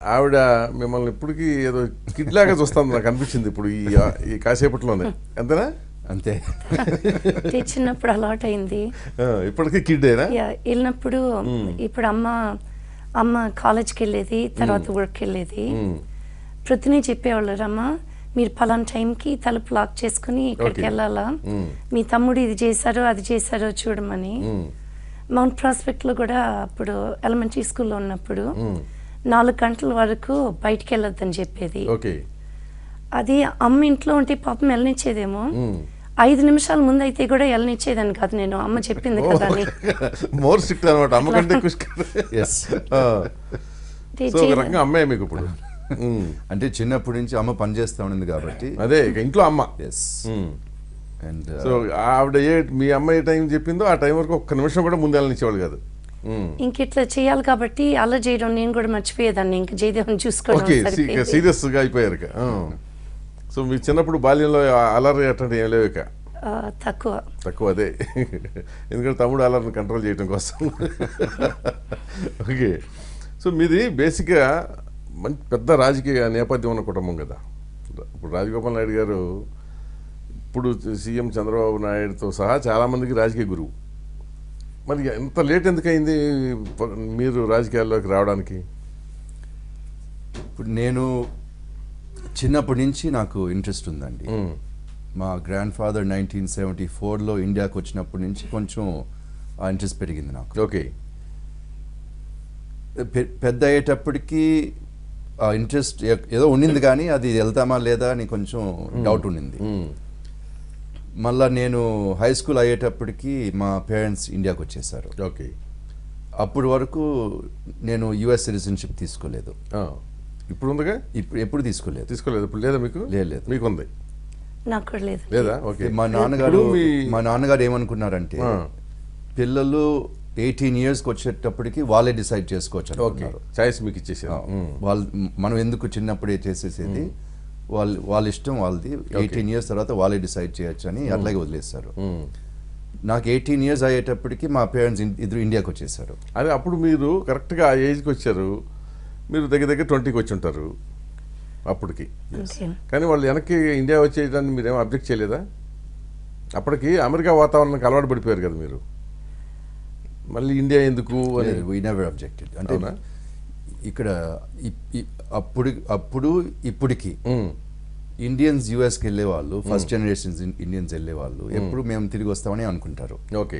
ఆవిడ మిమ్మల్ని ఇప్పటికీ ఏదో కిడ్ లాగా చూస్తాను నాకు అనిపించింది ఇప్పుడు ఈ ఈ కాసేపట్లోనే అంతేనా అంతే అంటే చిన్నప్పుడు అలవాటు అయింది ఆ, ఇప్పటికీ కిడ్డేనా యా, వెళ్ళినప్పుడు ఇప్పుడు అమ్మ అమ్మ కాలేజ్కి వెళ్ళేది తర్వాత వర్క్ వెళ్ళేది ప్రొద్దునే చెప్పేవాళ్ళు రమ్మ మీరు పలానా టైంకి తలుపు లాక్ చేసుకుని ఇక్కడికి Okay. వెళ్ళాలా మీ తమ్ముడు ఇది చేశారో అది చేశారో చూడమని మౌంట్ ప్రాస్పెక్ట్లో కూడా అప్పుడు ఎలిమెంటరీ స్కూల్లో ఉన్నప్పుడు నాలుగు గంటల వరకు బయటికి వెళ్ళొద్దని చెప్పేది ఓకే అది అమ్మ ఇంట్లో ఉంటే పాపం వెళ్ళనిచ్చేదేమో ఐదు నిమిషాల ముందు అయితే కూడా వెళ్ళనిచ్చేదాన్ని కాదు నేను అమ్మ చెప్పింది కదా అని మోర్ స్ట్రిక్ట్ అనమాట అమ్మకంటే ఎక్కువ strict. ఎస్ ఆ, అంటే సో ఒక చేయలే- రకంగా అమ్మాయి మీకు ఇప్పుడు ఉమ్, అంటే చిన్నప్పటి నుంచి అమ్మ పని చేస్తా ఉండింది కాబట్టి అదే ఇక ఇంట్లో అమ్మ ఎస్ ఉమ్. అండ్ సో ఆవిడ ఏ మీ అమ్మ ఏ టైం చెప్పిందో ఆ టైం వరకు ఒక్క నిమిషం కూడా ముందు వెళ్ళనిచ్చేవాళ్ళు కాదు ఉమ్. ఇంక ఇట్లా చేయాలి కాబట్టి అలా చేయడం నేను కూడా మర్చిపోయేదాన్ని ఇంక జయదేవన్ చూసుకోవడం ఓకే సరిపోయింది. సీరియస్ గా అయిపోయారు ఇక ఆ. సో మీ చిన్నప్పుడు బాల్యంలో అలరి అట్లాంటి ఏం లేవు ఇక ఆ, తక్కువ తక్కువ అదే ఎందుకంటే తమ్ముడు అలర్ని కంట్రోల్ చేయడం కోసం ఓకే సో మీది బేసిక్గా మంచి పెద్ద రాజకీయ నేపథ్యం ఉన్న కుటుంబం కదా ఇప్పుడు రాజగోపాల్ నాయుడు గారు ఇప్పుడు సీఎం చంద్రబాబు నాయుడుతో సహా చాలామందికి రాజకీయ గురువు మరి ఎంత లేట్ ఎందుకయింది ప- మీరు రాజకీయాల్లోకి రావడానికి ఇప్పుడు నేను చిన్నప్పటి నుంచి నాకు ఇంట్రెస్ట్ ఉందండి మ్మ్. మా గ్రాండ్ ఫాదర్ నైన్టీన్ సెవెంటీ ఫోర్లో ఇండియాకి వచ్చినప్పటి నుంచి కొంచెం ఆ ఇంట్రెస్ట్ పెరిగింది నాకు ఓకే పె- పెద్ద అయ్యేటప్పటికి ఆ ఇంట్రెస్ట్ ఏదో ఉండింది కానీ అది వెళ్తామా లేదా అని కొంచెం డౌట్ ఉండింది మ్మ్. మళ్ళా నేను హై స్కూల్ అయ్యేటప్పటికి మా పేరెంట్స్ ఇండియాకి వచ్చేసారు ఓకే అప్పటి వరకు నేను యుఎస్ సిటిజన్షిప్ తీసుకోలేదు ఆ. ఇప్పుడు ఉందిగా ఇప్పుడు ఎప్పుడు తీసుకోలేదు తీసుకోలేదు ఇప్పుడు లేదా మీకు లేదు, లేదు. మీకు ఉంది నాకు కూడా లేదు లేదా ఓకే మా నాన్నగారు ఇప్పుడు మీ మా నాన్నగారు ఏమనుకున్నారంటే ఆ. పిల్లలు ఎయిటీన్ ఇయర్స్కి వచ్చేటప్పటికి వాళ్ళే డిసైడ్ చేసుకోవచ్చు ఓకే అనుకున్నారు చాయిస్ మీకు ఇచ్చేసారు వాళ్ళు మనం ఎందుకు చిన్నప్పుడే చేసేసేది వాళ్ళు వాళ్ళ ఇష్టం వాళ్ళది ఎయిటీన్ ఇయర్స్ తర్వాత వాళ్ళే డిసైడ్ చేయొచ్చు అని అట్లాగే వదిలేస్తారు నాకు ఎయిటీన్ ఇయర్స్ అయ్యేటప్పటికి మా పేరెంట్స్ ఇద్దరు ఇండియాకి వచ్చేసారు అదే అప్పుడు మీరు కరెక్ట్గా ఆ ఏజ్కి వచ్చారు మీరు దగ్గర దగ్గర ట్వంటీకి వచ్చి ఉంటారు అప్పటికి ఓకే కానీ వాళ్ళు వెనక్కి ఇండియా వచ్చేయడానికి మీరేం అబ్జెక్ట్ చేయలేదా అప్పటికి అమెరికా వాతావరణానికి అలవాటు పడిపోయారు కదా మీరు మళ్ళీ ఇండియా ఎందుకు అని వీ నెవర్ అబ్జెక్టెడ్ అంటే అవునా? ఇక్కడ ఇప్- ఇ- అప్పుడు అప్పుడు ఇప్పటికి మ్మ్. ఇండియన్స్ యూఎస్కి వెళ్ళే వాళ్ళు ఫస్ట్ జనరేషన్ ఇండియన్స్ వెళ్ళే వాళ్ళు ఎప్పుడు మేము తిరిగి వస్తామని అనుకుంటారు ఓకే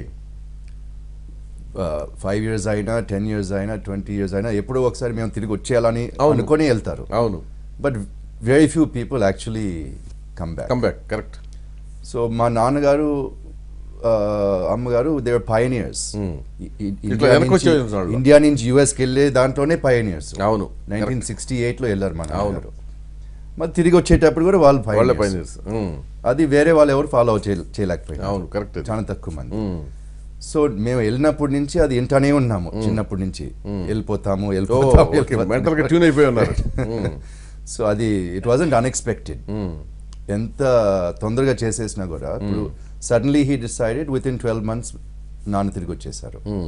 ఫైవ్ ఇయర్స్ అయినా టెన్ ఇయర్స్ అయినా ట్వంటీ ఇయర్స్ అయినా ఎప్పుడో ఒకసారి మేము తిరిగి వచ్చేయాలని అవును. అనుకొని వెళ్తారు అవును but very few people actually come back come back correct so మా నాన్నగారు ఆ, అమ్మగారు దేవర్ పయనియర్స్ Hmm. ఇట్లా వెనక్కి వచ్చే వాళ్ళు. ఇండియా నుంచి యూఎస్కి వెళ్ళే దాంట్లోనే పయనియర్స్ అవును నైన్టీన్ సిక్స్టీ ఎయిట్లో వెళ్ళారు మా నాన్నగారు మరి తిరిగి వచ్చేటప్పుడు కూడా వాళ్ళు వాళ్ళ pioneers. పైన అది వేరే వాళ్ళు ఎవరు ఫాలో చేయలేకపోయారు అవును, correct అది. చాలా తక్కువ మంది సో మేము వెళ్ళినప్పటి నుంచి అది వింటానే ఉన్నాము చిన్నప్పటి నుంచి వెళ్ళిపోతాము వెళ్ళిపోతాము ఓకే మెంటల్గా ట్యూన్ అయిపోయి ఉన్నారు మ్మ్. సో అది ఇట్ వాజంట్ అన్ఎక్స్పెక్టెడ్ మ్మ్. ఎంత తొందరగా చేసేసినా కూడా ఇప్పుడు suddenly he decided within twelve months నాన్న తిరిగి వచ్చేసారు మ్మ్.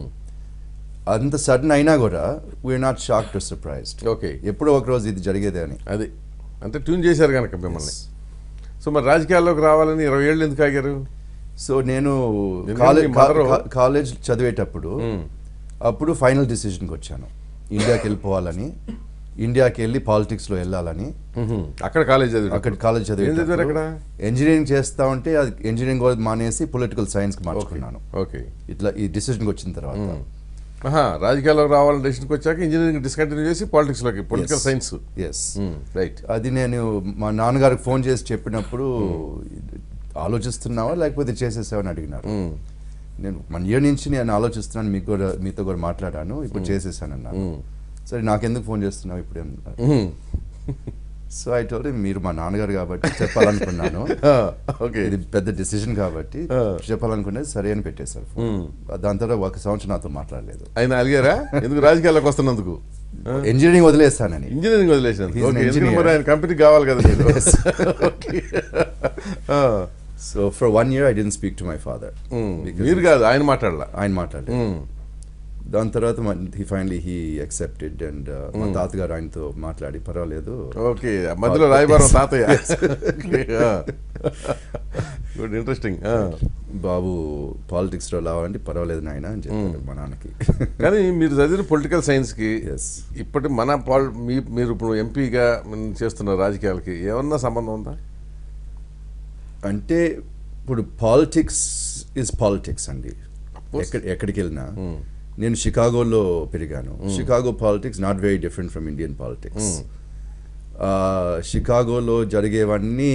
అంత సడన్ అయినా కూడా we are not shock to surprised okay ఎప్పుడో ఒక రోజు ఇది జరిగేదే అని అది అంటే ట్యూన్ చేశారు కనుక మిమ్మల్ని సో మరి రాజకీయాల్లోకి రావాలని ఇరవై ఏళ్ళు ఎందుకు ఆగారు సో నేను ఎందుకంటే కాలేజ్ మీ mother- కాలేజ్ చదివేటప్పుడు అప్పుడు ఫైనల్ డిసిషన్కి వచ్చాను ఇండియాకి వెళ్ళిపోవాలని ఇండియాకి వెళ్ళి పాలిటిక్స్లో వెళ్ళాలని మ్మ్. అక్కడ కాలేజ్ చదివి అక్కడ కాలేజ్ ఏం చదివారు అక్కడ ఇంజనీరింగ్ చేస్తా ఉంటే అది ఇంజనీరింగ్ కూడా మానేసి పొలిటికల్ సైన్స్కి మార్చుకున్నాను ఓకే ఇట్లా ఈ డిసిషన్కి వచ్చిన తర్వాత ఆహా రాజకీయాల్లోకి రావాలని డెసిషన్కి వచ్చాక ఇంజనీరింగ్ డిస్కంటిన్యూ చేసి పాలిటిక్స్లోకి political Yes. Science yes right అది నేను మా నాన్నగారికి ఫోన్ చేసి చెప్పినప్పుడు ఆలోచిస్తున్నావా లేకపోతే చేసేసావని అడిగినారు నేను వన్ ఇయర్ నుంచి నేను ఆలోచిస్తున్నాను మీకు కూడా మీతో కూడా మాట్లాడాను ఇప్పుడు చేసేసాను అన్నాను సరే నాకెందుకు ఫోన్ చేస్తున్నావు ఇప్పుడు ఏం సో ఐ టోల్ మీరు మా నాన్నగారు కాబట్టి చెప్పాలనుకున్నాను ఓకే ఇది పెద్ద డిసిజన్ కాబట్టి చెప్పాలనుకునేది సరే అని పెట్టేశారు phone. దాని తర్వాత ఒక సంవత్సరం నాతో మాట్లాడలేదు ఆయన అడిగారా ఎందుకు రాజకీయాల్లోకి వస్తున్నందుకు ఇంజనీరింగ్ వదిలేస్తానని ఇంజనీరింగ్ వదిలేసినందుకు He's an ఓకే ఎందుకంటే engineer. మరి ఆయన కంపెనీ కావాలి కదా మీరు ఓకే. ఆ. So for one year I didn't speak to my father మ్మ్. మీరు కాదు ఆయన మాట్లాడాల ఆయన మాట్లాడలేదు మ్మ్. దాని తర్వాత he finally he accepted and మా తాతగారు ఆయనతో మాట్లాడి పర్వాలేదు ఓకే మధ్యలో రాయబారం తాతయ్య గుడ్ ఇంట్రెస్టింగ్ బాబు పాలిటిక్స్ లో రావాలంటే పర్వాలేదు నాయన అని చెప్పారు మా నాన్నకి కానీ మీరు చదివిన పొలిటికల్ సైన్స్కి Yes. ఇప్పటి మన పాల్ మీ మీరు ఇప్పుడు ఎంపీగా చేస్తున్న రాజకీయాలకి ఏమన్నా సంబంధం ఉందా అంటే ఇప్పుడు పాలిటిక్స్ ఇస్ పాలిటిక్స్ అండి ఎక్కడ ఎక్కడికి వెళ్ళినా నేను షికాగోలో పెరిగాను Chicago politics not very different from Indian politics షికాగోలో జరిగేవన్నీ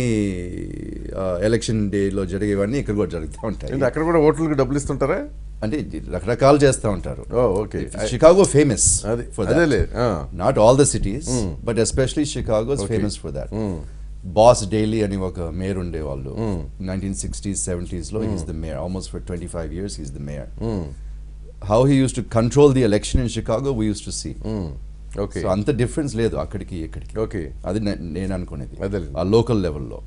ఎలక్షన్ డేలో జరిగేవన్నీ ఇక్కడ కూడా జరుగుతూ ఉంటాయి ఏంటి అక్కడ కూడా ఓట్లకి డబ్బులు ఇస్తుంటారా అంటే ఇది రకరకాలు చేస్తూ ఉంటారు ఓ ఓకే షికాగో ఫేమస్ అది ఫర్ అదేలే ఆ. Not all the cities but especially Chicago is famous for that boss Daley అని ఒక మేయర్ ఉండేవాళ్ళు నైన్టీన్ సిక్స్టీస్ సెవెంటీస్ లో he's the mayor almost for twenty five years he's the mayor how he used to control the election in Chicago we used to see okay so అంత difference లేదు అక్కడికి ఇక్కడికి okay అది నే- నేను అనుకునేది అదేలే. ఆ లోకల్ లెవెల్లో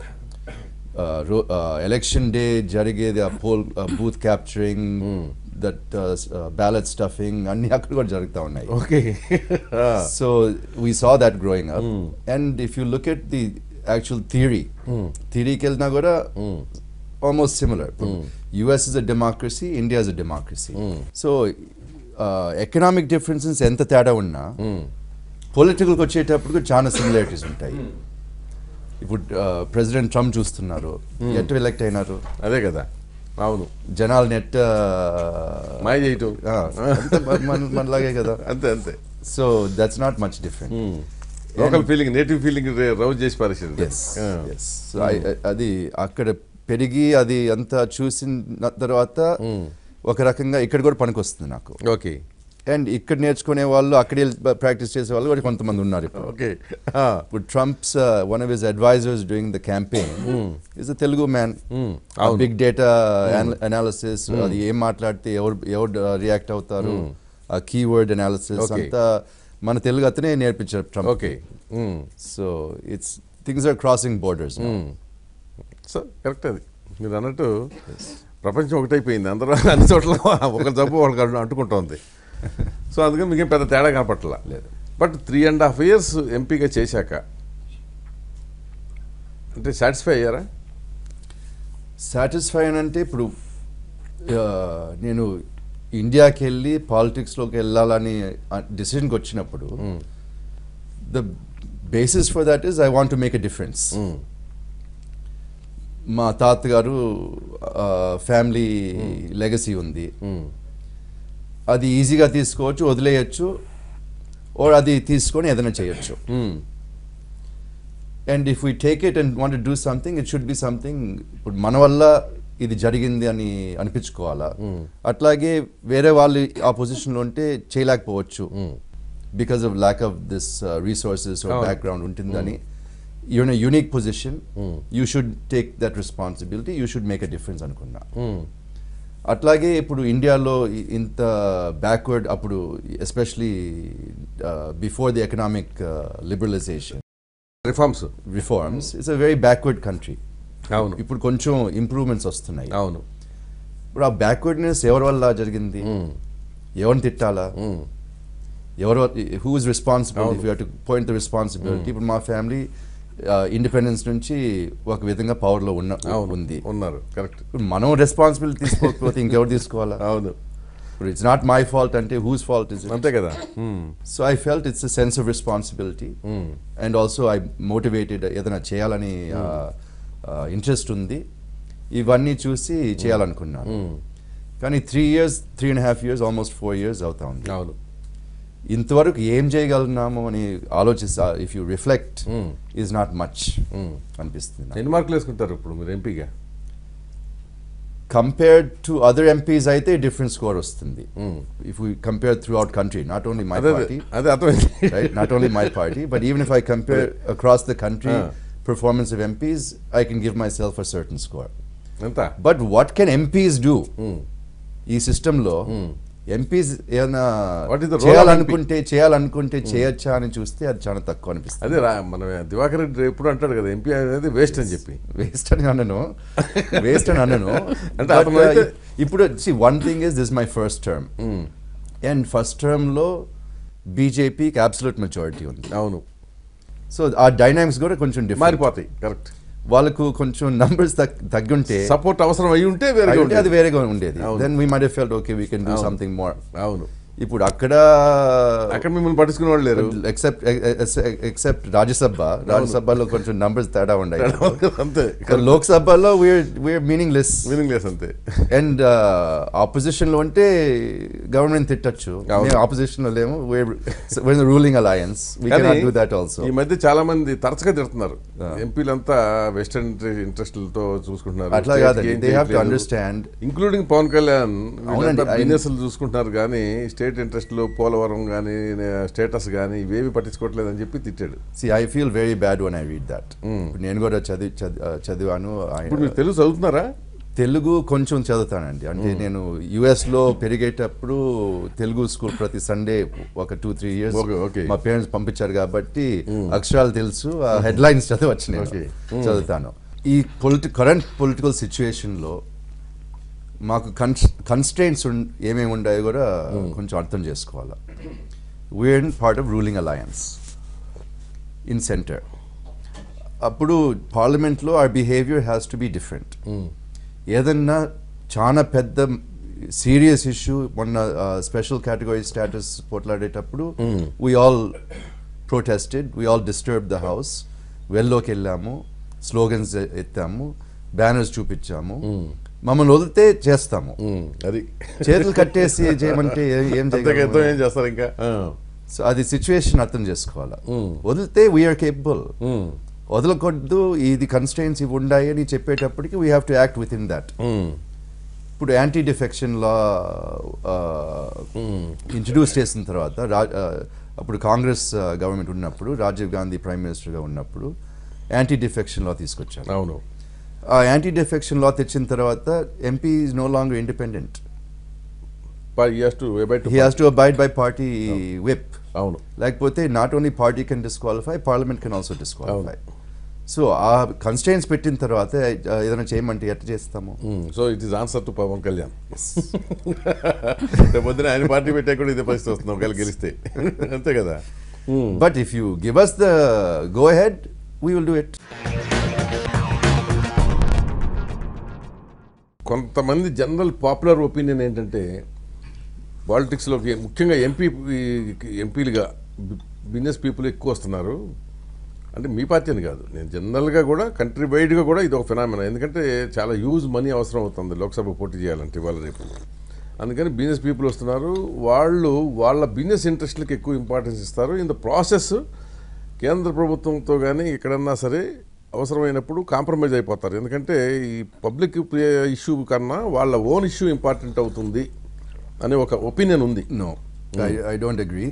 ఎలక్షన్ డే జరిగేది ఆ poll booth capturing that ballot stuffing అన్ని అక్కడ కూడా జరుగుతూ ఉన్నాయి okay So we saw that growing up. And if you look at the actual theory, theory kelna కూడా almost similar. US is a democracy, India is a democracy. So uh, economic differences ఎంత తేడా ఉన్నా పొలిటికల్కి వచ్చేటప్పుడు చాలా similarities ఉంటాయి ఇప్పుడు president Trump చూస్తున్నారు ఎట్ ఎలక్ట్ అయినారు అదే కదా అవును జనాలు నెట్ మాయ చేయటం మనలాగే కదా అంతే అంతే so that's not much different local feeling native feeling rouse చేసి పరిస్థితి ఎస్ ఎస్ సో అది అక్కడ పెరిగి అది అంతా చూసిన తర్వాత ఒక రకంగా ఇక్కడ కూడా పనికొస్తుంది నాకు ఓకే అండ్ ఇక్కడ నేర్చుకునే వాళ్ళు అక్కడే ప్రాక్టీస్ చేసే వాళ్ళు కూడా కొంతమంది ఉన్నారు ఇప్పుడు ఓకే ఇప్పుడు Trump's one of his advisors during the campaign is a Telugu man అవును. బిగ్ డేటా అనాలిసిస్ అది ఏం మాట్లాడితే ఎవరు ఎవరు రియాక్ట్ అవుతారు ఆ కీవర్డ్ అనాలిసిస్ Okay. అంతా మన తెలుగు అతనే నేర్పించారు Trump okay so it's things are crossing borders so correct అది మీరు అన్నట్టు ప్రపంచం ఒకటైపోయింది అందరూ అన్ని చోట్ల ఒక జబ్బు వాళ్ళకి అంటు- అంటుకుంటోంది సో అందుకని మీకేం పెద్ద తేడా కనపట్ల లేదు. But three and half years ఎంపీగా చేశాక అంటే సాటిస్ఫై అయ్యారా సాటిస్ఫై అని అంటే ఇప్పుడు ఆ, నేను ఇండియాకి వెళ్ళి పాలిటిక్స్లోకి వెళ్ళాలని డిసిషన్కి వచ్చినప్పుడు the basis for that is I want to make a difference మా తాతగారు ఫ్యామిలీ లెగసీ ఉంది అది ఈజీగా తీసుకోవచ్చు వదిలేయచ్చు ఓర్ అది తీసుకొని ఏదైనా చేయొచ్చు and if we take it and want do something it should be something ఇప్పుడు మన వల్ల ఇది జరిగింది అని అనిపించుకోవాలా అట్లాగే వేరే వాళ్ళు ఆ పొజిషన్లో ఉంటే చేయలేకపోవచ్చు because of lack of this resources అవును. బ్యాక్గ్రౌండ్ ఉంటుందని యూన్ unique position you should take that responsibility you should make a difference అనుకున్నా అట్లాగే ఇప్పుడు ఇండియాలో ఇ- ఇంత బ్యాక్వర్డ్ అప్పుడు especially before the economic liberalization reforms reforms it's a very backward country అవును ఇప్పుడు కొంచెం ఇంప్రూవ్మెంట్స్ వస్తున్నాయి అవును ఇప్పుడు ఆ బ్యాక్వర్డ్నెస్ ఎవరి వల్ల జరిగింది ఎవరిని తిట్టాలా ఎవరు who is responsible if you to point the responsibility ఇప్పుడు మా ఫ్యామిలీ ఇండిపెండెన్స్ నుంచి ఒక విధంగా పవర్లో ఉన్న అవును ఉంది ఉన్నారు కరెక్ట్ ఇప్పుడు మనం రెస్పాన్సిబిలిటీ తీసుకోకపోతే ఇంకెవరు తీసుకోవాలా అవును ఇప్పుడు ఇట్స్ నాట్ మై ఫాల్ట్ అంటే హూస్ ఫాల్ట్ ఇస్ అంతే కదా so I felt it's a sense of responsibility and also I motivated ఏదైనా చేయాలని ఇంట్రెస్ట్ ఉంది ఇవన్నీ చూసి చేయాలనుకున్నాను కానీ three years three and half years almost four years అవుతా ఉంది అవును ఇంతవరకు ఏం చేయగలుగుతున్నాము అని ఆలోచిస్తా if you reflect is not much అనిపిస్తుంది నాకు. ఎన్ని మార్కులు వేసుకుంటారు ఇప్పుడు మీరు ఎంపీగా కంపేర్డ్ టు అదర్ ఎంపీస్ అయితే డిఫరెంట్ స్కోర్ వస్తుంది if you compare throughout country not only my అదే పార్టీ అదే అర్థమైంది right? Not only my party, but even if I compare across the country Ah. performance of MPs, I can give myself a certain score. ఎంత But what can MPs do? ఈ సిస్టంలో MPs ఏమైనా What is the role of చేయాలనుకుంటే చేయాలనుకుంటే చేయొచ్చా అని చూస్తే అది చాలా తక్కువ అనిపిస్తుంది అదే రా మన దివాకర్ రెడ్డి ఎప్పుడు అంటాడు కదా ఎంపీ అనేది వేస్ట్ అని చెప్పి వేస్ట్ అని అనను వేస్ట్ అని అనను అంటే But, అతను అయితే- uh, ఇప్పుడు one thing is this my first term and first టర్మ్లో బీజేపీకి అబ్సల్యూట్ మెజారిటీ ఉంది అవును సో ఆ డైనామిక్స్ కూడా కొంచెం డిఫరెంట్ మారిపోతాయి కరెక్ట్ వాళ్ళకు కొంచెం నంబర్స్ తగ్గుంటే సపోర్ట్ అవసరం అయి ఉంటే వేరే అయి ఉంటే అది వేరేగా ఉండేది అవును. Then we my felt okay we can do అవును. సంథింగ్ మోర్ అవును ఇప్పుడు అక్కడ అక్కడ మిమ్మల్ని పట్టించుకునే వాళ్ళు లేరు ఎక్సెప్ట్ ఎక్సెప్ట్ రాజ్యసభ రాజ్యసభలో కొంచెం నంబర్స్ తేడా ఉన్నాయి అంతే లోక్సభలో వీఆర్ మీనింగ్లెస్ మీనింగ్ లెస్ అంతే అండ్ ఆపోజిషన్ లో అంటే గవర్నమెంట్ తిట్టచ్చు అవును. మేము ఆపోజిషన్ లో లేము రూలింగ్ అలయన్స్ వీ కానీ కెనాట్ డూ దట్ ఆల్సో ఈ మధ్య చాలా మంది తరచుగా తిడుతున్నారు ఆ. ఎంపీలంతా వెస్టర్న్ ఇంట్రెస్ట్లతో చూసుకుంటున్నారు అట్లా State కాదండి ఏం దే హ్యావ్ టు చేయట్లేదు. అండర్స్టాండ్ ఇంక్లూడింగ్ పవన్ కళ్యాణ్ అవునండి, ఆయన- బిజినెస్ చూసుకుంటున్నారు కానీ స్టేట్ ఇంట్రెస్ట్లు పోలవరం కానీ స్టేటస్ కానీ ఇవేవి పట్టించుకోవట్లేదు అని చెప్పి తిట్టాడు see I feel very bad one I read that నేను కూడా చదివి చది- uh, చదివాను ఇప్పుడు ఆయన- మీరు తెలుగు చదువుతున్నారా తెలుగు కొంచెం చదువుతానండి అంటే నేను యుఎస్ లో పెరిగేటప్పుడు తెలుగు స్కూల్ ప్రతి సండే ఒక two three years Okay, okay. మా పేరెంట్స్ పంపించారు కాబట్టి అక్షరాలు తెలుసు ఆ హెడ్ లైన్స్ చదవచ్చు నేను Okay. చదువుతాను ఈ పొలిటి కరెంట్ పొలిటికల్ సిచ్యువేషన్లో మాకు కన్స్ కన్స్టెంట్స్ ఏమేమి ఉన్నాయో కూడా కొంచెం అర్థం చేసుకోవాలి we are part of ruling alliance in centre అప్పుడు పార్లమెంట్లో our behaviour has to be different ఏదన్నా చాలా పెద్ద సీరియస్ ఇష్యూ మొన్న స్పెషల్ కేటగిరీ స్టేటస్ పోట్లాడేటప్పుడు we all protested we all disturb the house వెల్లోకి వెళ్ళాము స్లోగన్స్ ఎత్తాము బ్యానర్స్ చూపించాము మమ్మల్ని వదిలితే చేస్తాము ఉమ్, అది చేతులు కట్టేసి చేయమంటే ఏ- ఏం అంతగా చేయగలము? ఎంతో ఏం చేస్తారు ఇంకా ఆ. సో అది సిచ్యువేషన్ అర్థం చేసుకోవాలి Mm. వదిలితే వీఆర్ కేపబుల్ ఉమ్, వదలకొద్దు ఇది కన్స్టెన్స్ ఇవి ఉన్నాయి అని చెప్పేటప్పటికి we have to act with in that um, ఇప్పుడు యాంటీ డిఫెక్షన్ లా ఇంట్రడ్యూస్ చేసిన తర్వాత రా ఆ, అప్పుడు కాంగ్రెస్ గవర్నమెంట్ ఉన్నప్పుడు రాజీవ్ గాంధీ ప్రైమ్ మినిస్టర్గా ఉన్నప్పుడు యాంటీ డిఫెక్షన్ లా తీసుకొచ్చారు అవును ఆ యాంటీ డిఫెక్షన్ లా తెచ్చిన తర్వాత MP is no longer independent to abide he has to abide by party whip అవును లేకపోతే not only party can disqualify parliament can also disqualify so ఆ కన్స్టెన్స్ పెట్టిన తర్వాత ఆ, ఏదైనా చేయమంటే ఎట్లా చేస్తాము so it is answer to Pawan Kalyan రేపు పొద్దున ఆయన పార్టీ పెట్టా కూడా ఇదే పరిస్థితి వస్తుంది ఒకవేళ గెలిస్తే అంతే కదా but if you give us the go head we will do it కొంతమంది జనరల్ పాపులర్ ఒపీనియన్ ఏంటంటే పాలిటిక్స్లోకి ముఖ్యంగా ఎంపీ ఎంపీలుగా బిజినెస్ పీపుల్ ఎక్కువ వస్తున్నారు అంటే మీ పార్టీ అని కాదు నేను జనరల్గా కూడా కంట్రీ వైడ్గా కూడా ఇది ఒక ఫినామినా ఎందుకంటే చాలా యూజ్ మనీ అవసరం అవుతుంది లోక్సభ పోటీ చేయాలంటే ఇవాళ రేపు అందుకని బిజినెస్ పీపుల్ వస్తున్నారు వాళ్ళు వాళ్ళ బిజినెస్ ఇంట్రెస్ట్లకు ఎక్కువ ఇంపార్టెన్స్ ఇస్తారు ఇన్ ద ప్రాసెస్ కేంద్ర ప్రభుత్వంతో కానీ ఎక్కడన్నా సరే అవసరమైనప్పుడు కాంప్రమైజ్ అయిపోతారు ఎందుకంటే ఈ పబ్లిక్ ఇష్యూ కన్నా వాళ్ళ ఓన్ ఇష్యూ ఇంపార్టెంట్ అవుతుంది అనే ఒక ఒపీనియన్ ఉంది no I don't agree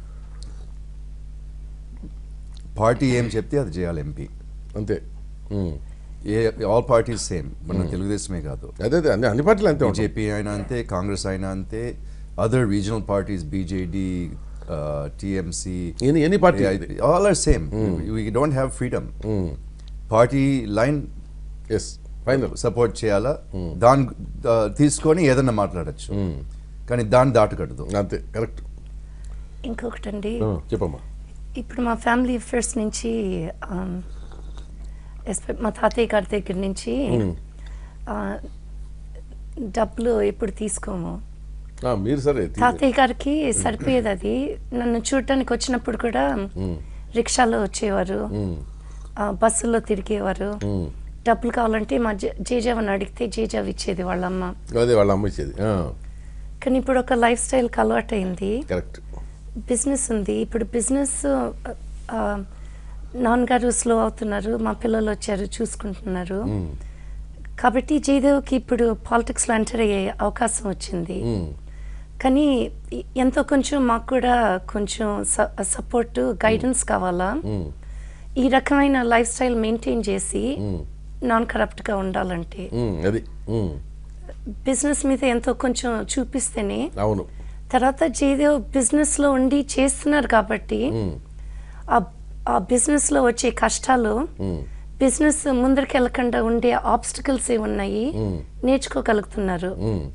party ఏం చెప్తే అది చేయాలి ఎంపీ అంతే ఉమ్. ఏ ఆల్ పార్టీస్ సేమ్ మన తెలుగుదేశమే కాదు అదే అదే అన్ని అన్ని పార్టీలు అంతే ఉంటాయి బీజేపీ అయినా అంతే కాంగ్రెస్ అయినా అంతే other regional parties BJD TMC any any party all are same we don't have freedom party line yes final support చేయాలా దాని ఆ, తీసుకొని ఏదన్నా మాట్లాడచ్చు కానీ దాన్ని దాటకూడదు అంతే కరెక్ట్ ఇంకొకటండి చెప్పమ్మా ఇప్పుడు మా ఫ్యామిలీ ఫస్ట్ నుంచి ఆమ్, ఎస్పె- మా తాతయ్య గారి దగ్గర నుంచి ఆ, డబ్బులు ఎప్పుడు తీసుకోము ఆ, మీరు సరే తీ- తాతయ్య గారికి సరిపోయేది అది నన్ను చూడటానికి వచ్చినప్పుడు కూడా రిక్షాలో వచ్చేవారు ఆ, బస్సులో తిరిగేవారు డబ్బులు కావాలంటే మా జే- జేజావని అడిగితే జేజావ్ ఇచ్చేది వాళ్ళమ్మ అదే వాళ్ళ అమ్మ ఇచ్చేది కానీ ఇప్పుడు ఒక లైఫ్ స్టైల్కి అలవాటైంది కరెక్ట్ బిజినెస్ ఉంది ఇప్పుడు బిజినెస్ ఆ, నాన్నగారు స్లో అవుతున్నారు మా పిల్లలు వచ్చారు చూసుకుంటున్నారు కాబట్టి జయదేవ్కి ఇప్పుడు పాలిటిక్స్లో ఎంటర్ అయ్యే అవకాశం వచ్చింది కానీ ఈ- ఎంతో కొంచెం మాకు కూడా కొంచెం సపోర్ట్ గైడెన్స్ కావాలా ఈ రకమైన లైఫ్ స్టైల్ మెయింటైన్ చేసి నాన్ కరప్ట్గా ఉండాలంటే అది ఉమ్, బిజినెస్ మీద ఎంతో కొంచెం చూపిస్తేనే అవును తర్వాత జయదేవ్ బిజినెస్ లో ఉండి చేస్తున్నారు కాబట్టి ఆ- ఆ బిజినెస్ లో వచ్చే కష్టాలు బిజినెస్ ముందరికి వెళ్ళకుండా ఉండే ఆబ్స్టికల్స్ ఏ ఉన్నాయి నేర్చుకోగలుగుతున్నారు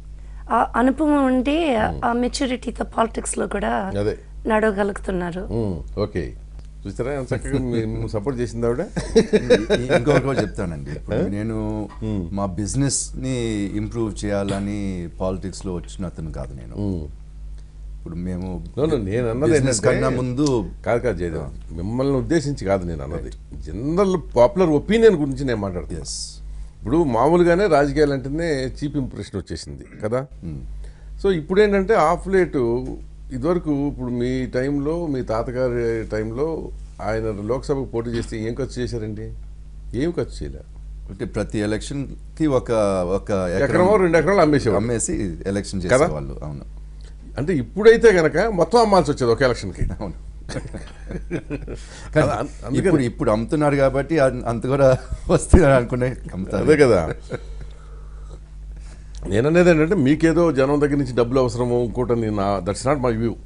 ఆ అనుభవం ఉండి ఆ మెచ్యూరిటీతో పాలిటిక్స్లో కూడా అదే నడవగలుగుతున్నారు ఉమ్, ఓకే చూస్తారా ఎంత చక్కగా మేము సపోర్ట్ చేసింది ఆవిడ ఇ- ఇంకొకటి కూడా చెప్తానండి ఇప్పుడు నేను మా బిజినెస్ ని ఇంప్రూవ్ చేయాలని పాలిటిక్స్ లో వచ్చిన అతను కాదు నేను ఇప్పుడు మేము No, no, నేను అన్నది బిజినెస్ ఏంటంటే- కన్నా ముందు కాదు కాదు జయదేవ్ మిమ్మల్ని ఉద్దేశించి కాదు నేను అన్నది జనరల్ పాపులర్ ఒపీనియన్ గురించి నేను మాట్లాడుతాను ఎస్ ఇప్పుడు మామూలుగానే రాజకీయాలు అంటేనే చీప్ ఇంప్రెషన్ వచ్చేసింది కదా సో ఇప్పుడు ఏంటంటే ఆఫ్ లేటు ఇదివరకు ఇప్పుడు మీ టైంలో మీ తాతగారి టైంలో ఆయన లోక్సభకు పోటీ చేస్తే ఏం ఖర్చు చేశారండి ఏం ఖర్చు చేయలేదు అంటే ప్రతి ఎలక్షన్ కి ఒక ఒక ఎకరమో రెండు ఎకరాలు అమ్మేసేవాడు అమ్మేసి ఎలక్షన్ కదా? చేసేవాళ్ళు అవును అంటే ఇప్పుడైతే గనక మొత్తం అమ్మాల్సి వచ్చేది ఒక ఎలక్షన్కి అవును అద- అన్- అందుకని- ఇప్పుడు ఇప్పుడు అమ్ముతున్నారు కాబట్టి అన్- అంత కూడా వస్తున్నారు అనుకునే అమ్ముతారు అదే కదా నేను అనేది ఏంటంటే మీకేదో జనం దగ్గర నుంచి డబ్బులు అవసరము ఇంకోటి నా దట్స్ నాట్ మై వ్యూ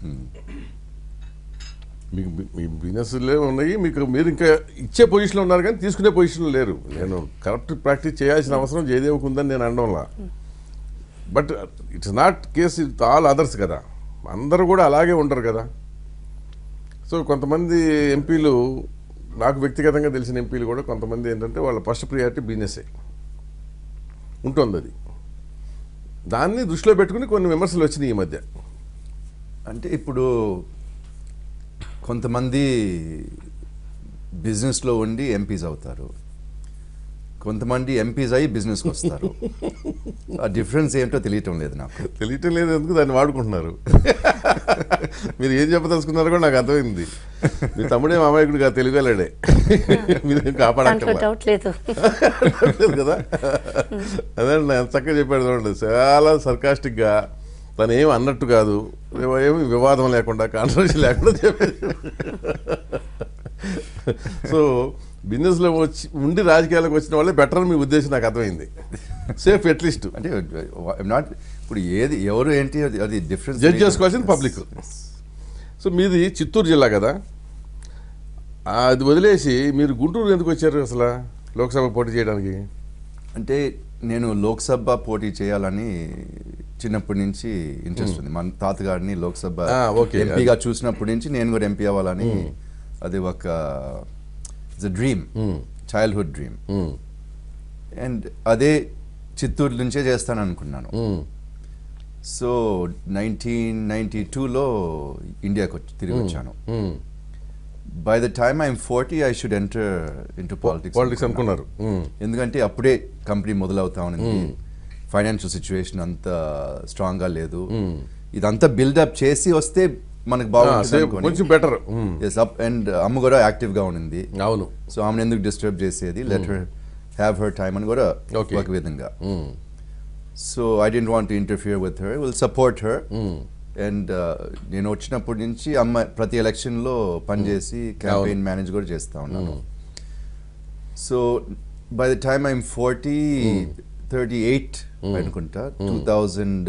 మీకు బి- మీ బిజినెస్లే ఉన్నాయి మీకు మీరు ఇంకా ఇచ్చే పొజిషన్లో ఉన్నారు కానీ తీసుకునే పొజిషన్లో లేరు నేను కరెక్ట్ ప్రాక్టీస్ చేయాల్సిన అవసరం జయదేవ్కి ఉందని నేను అనడంలా but it's not case with all others కదా అందరూ కూడా అలాగే ఉండరు కదా సో కొంతమంది ఎంపీలు నాకు వ్యక్తిగతంగా తెలిసిన ఎంపీలు కూడా కొంతమంది ఏంటంటే వాళ్ళ ఫస్ట్ ప్రియారిటీ బిజినెస్సే ఉంటుంది అది దాన్ని దృష్టిలో పెట్టుకుని కొన్ని విమర్శలు వచ్చినాయి ఈ మధ్య అంటే ఇప్పుడు కొంతమంది బిజినెస్లో ఉండి ఎంపీస్ అవుతారు కొంతమంది ఎంపీస్ అయ్యి బిజినెస్కి వస్తారు ఆ డిఫరెన్స్ ఏంటో తెలియటం లేదు నాకు తెలియటం లేదు ఎందుకు దాన్ని వాడుకుంటున్నారు మీరు ఏం చెప్పదలుచుకున్నారో కూడా నాకు అర్థమైంది మీ తమ్ముడే మామయ్యకుడు కాదు తెలుగు వెళ్ళాడే మీరు దాంట్లో కాపాడక్కర్లా డౌట్ లేదు లేదు కదా అదే అండి ఎంత చక్కగా చెప్పాడు చూడండి చాలా సర్కాస్టిక్గా తను ఏమి అన్నట్టు కాదు ఏమి వివాదం లేకుండా కాంట్రవర్సీ లేకుండా చెప్పాడు సో బిజినెస్లో వచ్చి ఉండి రాజకీయాలకు వచ్చిన వాళ్ళే బెటర్ అని మీ ఉద్దేశం నాకు అర్థమైంది సేఫ్ అట్లీస్ట్ అంటే నాట్ ఇప్పుడు ఏది ఎవరు ఏంటి అది అది డిఫరెన్స్ జడ్జ్ చేసుకోవాల్సింది పబ్లిక్ సో మీది చిత్తూరు జిల్లా కదా ఆ, అది వదిలేసి మీరు గుంటూరు ఎందుకు వచ్చారు అసలు లోక్సభ పోటీ చేయడానికి అంటే నేను లోక్సభ పోటీ చేయాలని చిన్నప్పటి నుంచి ఇంట్రెస్ట్ ఉంది మన తాతగారిని లోక్సభ ఆ, okay. ఎంపీగా చూసినప్పటి నుంచి నేను కూడా ఎంపీ అవ్వాలని అది ఒక dream childhood dream um, and అదే చిత్తూరు నుంచే చేస్తాను అనుకున్నాను ఉమ్, సో నైన్టీన్ నైన్టీ టూలో ఇండియాకి వచ్చి తిరిగి వచ్చాను um. By the time I'm forty I should enter into politics politics అనుకున్నారు ఉమ్, ఎందుకంటే అప్పుడే కంపెనీ మొదలవుతా ఉంది ఫైనాన్షియల్ సిచ్యువేషన్ అంత స్ట్రాంగ్ గా లేదు ఇదంతా బిల్డప్ చేసి వస్తే మనకు ఆ, బాగుంటుంది సేమ్ అనుకొని. కొంచెం బెటర్ Yes, up and అమ్మ కూడా యాక్టివ్ గా ఉంది అవును సో ఆమెను ఎందుకు డిస్టర్బ్ చేసేది let her have her time అని కూడా Okay. ఒక విధంగా um, so I didn't want interfere with her will support her and నేను వచ్చినప్పటి నుంచి అమ్మ ప్రతి ఎలక్షన్ లో పనిచేసి క్యాంపెయిన్ మేనేజ్ కూడా చేస్తా ఉన్నాను so by the time I'm forty thirty eight అనుకుంటా two thousand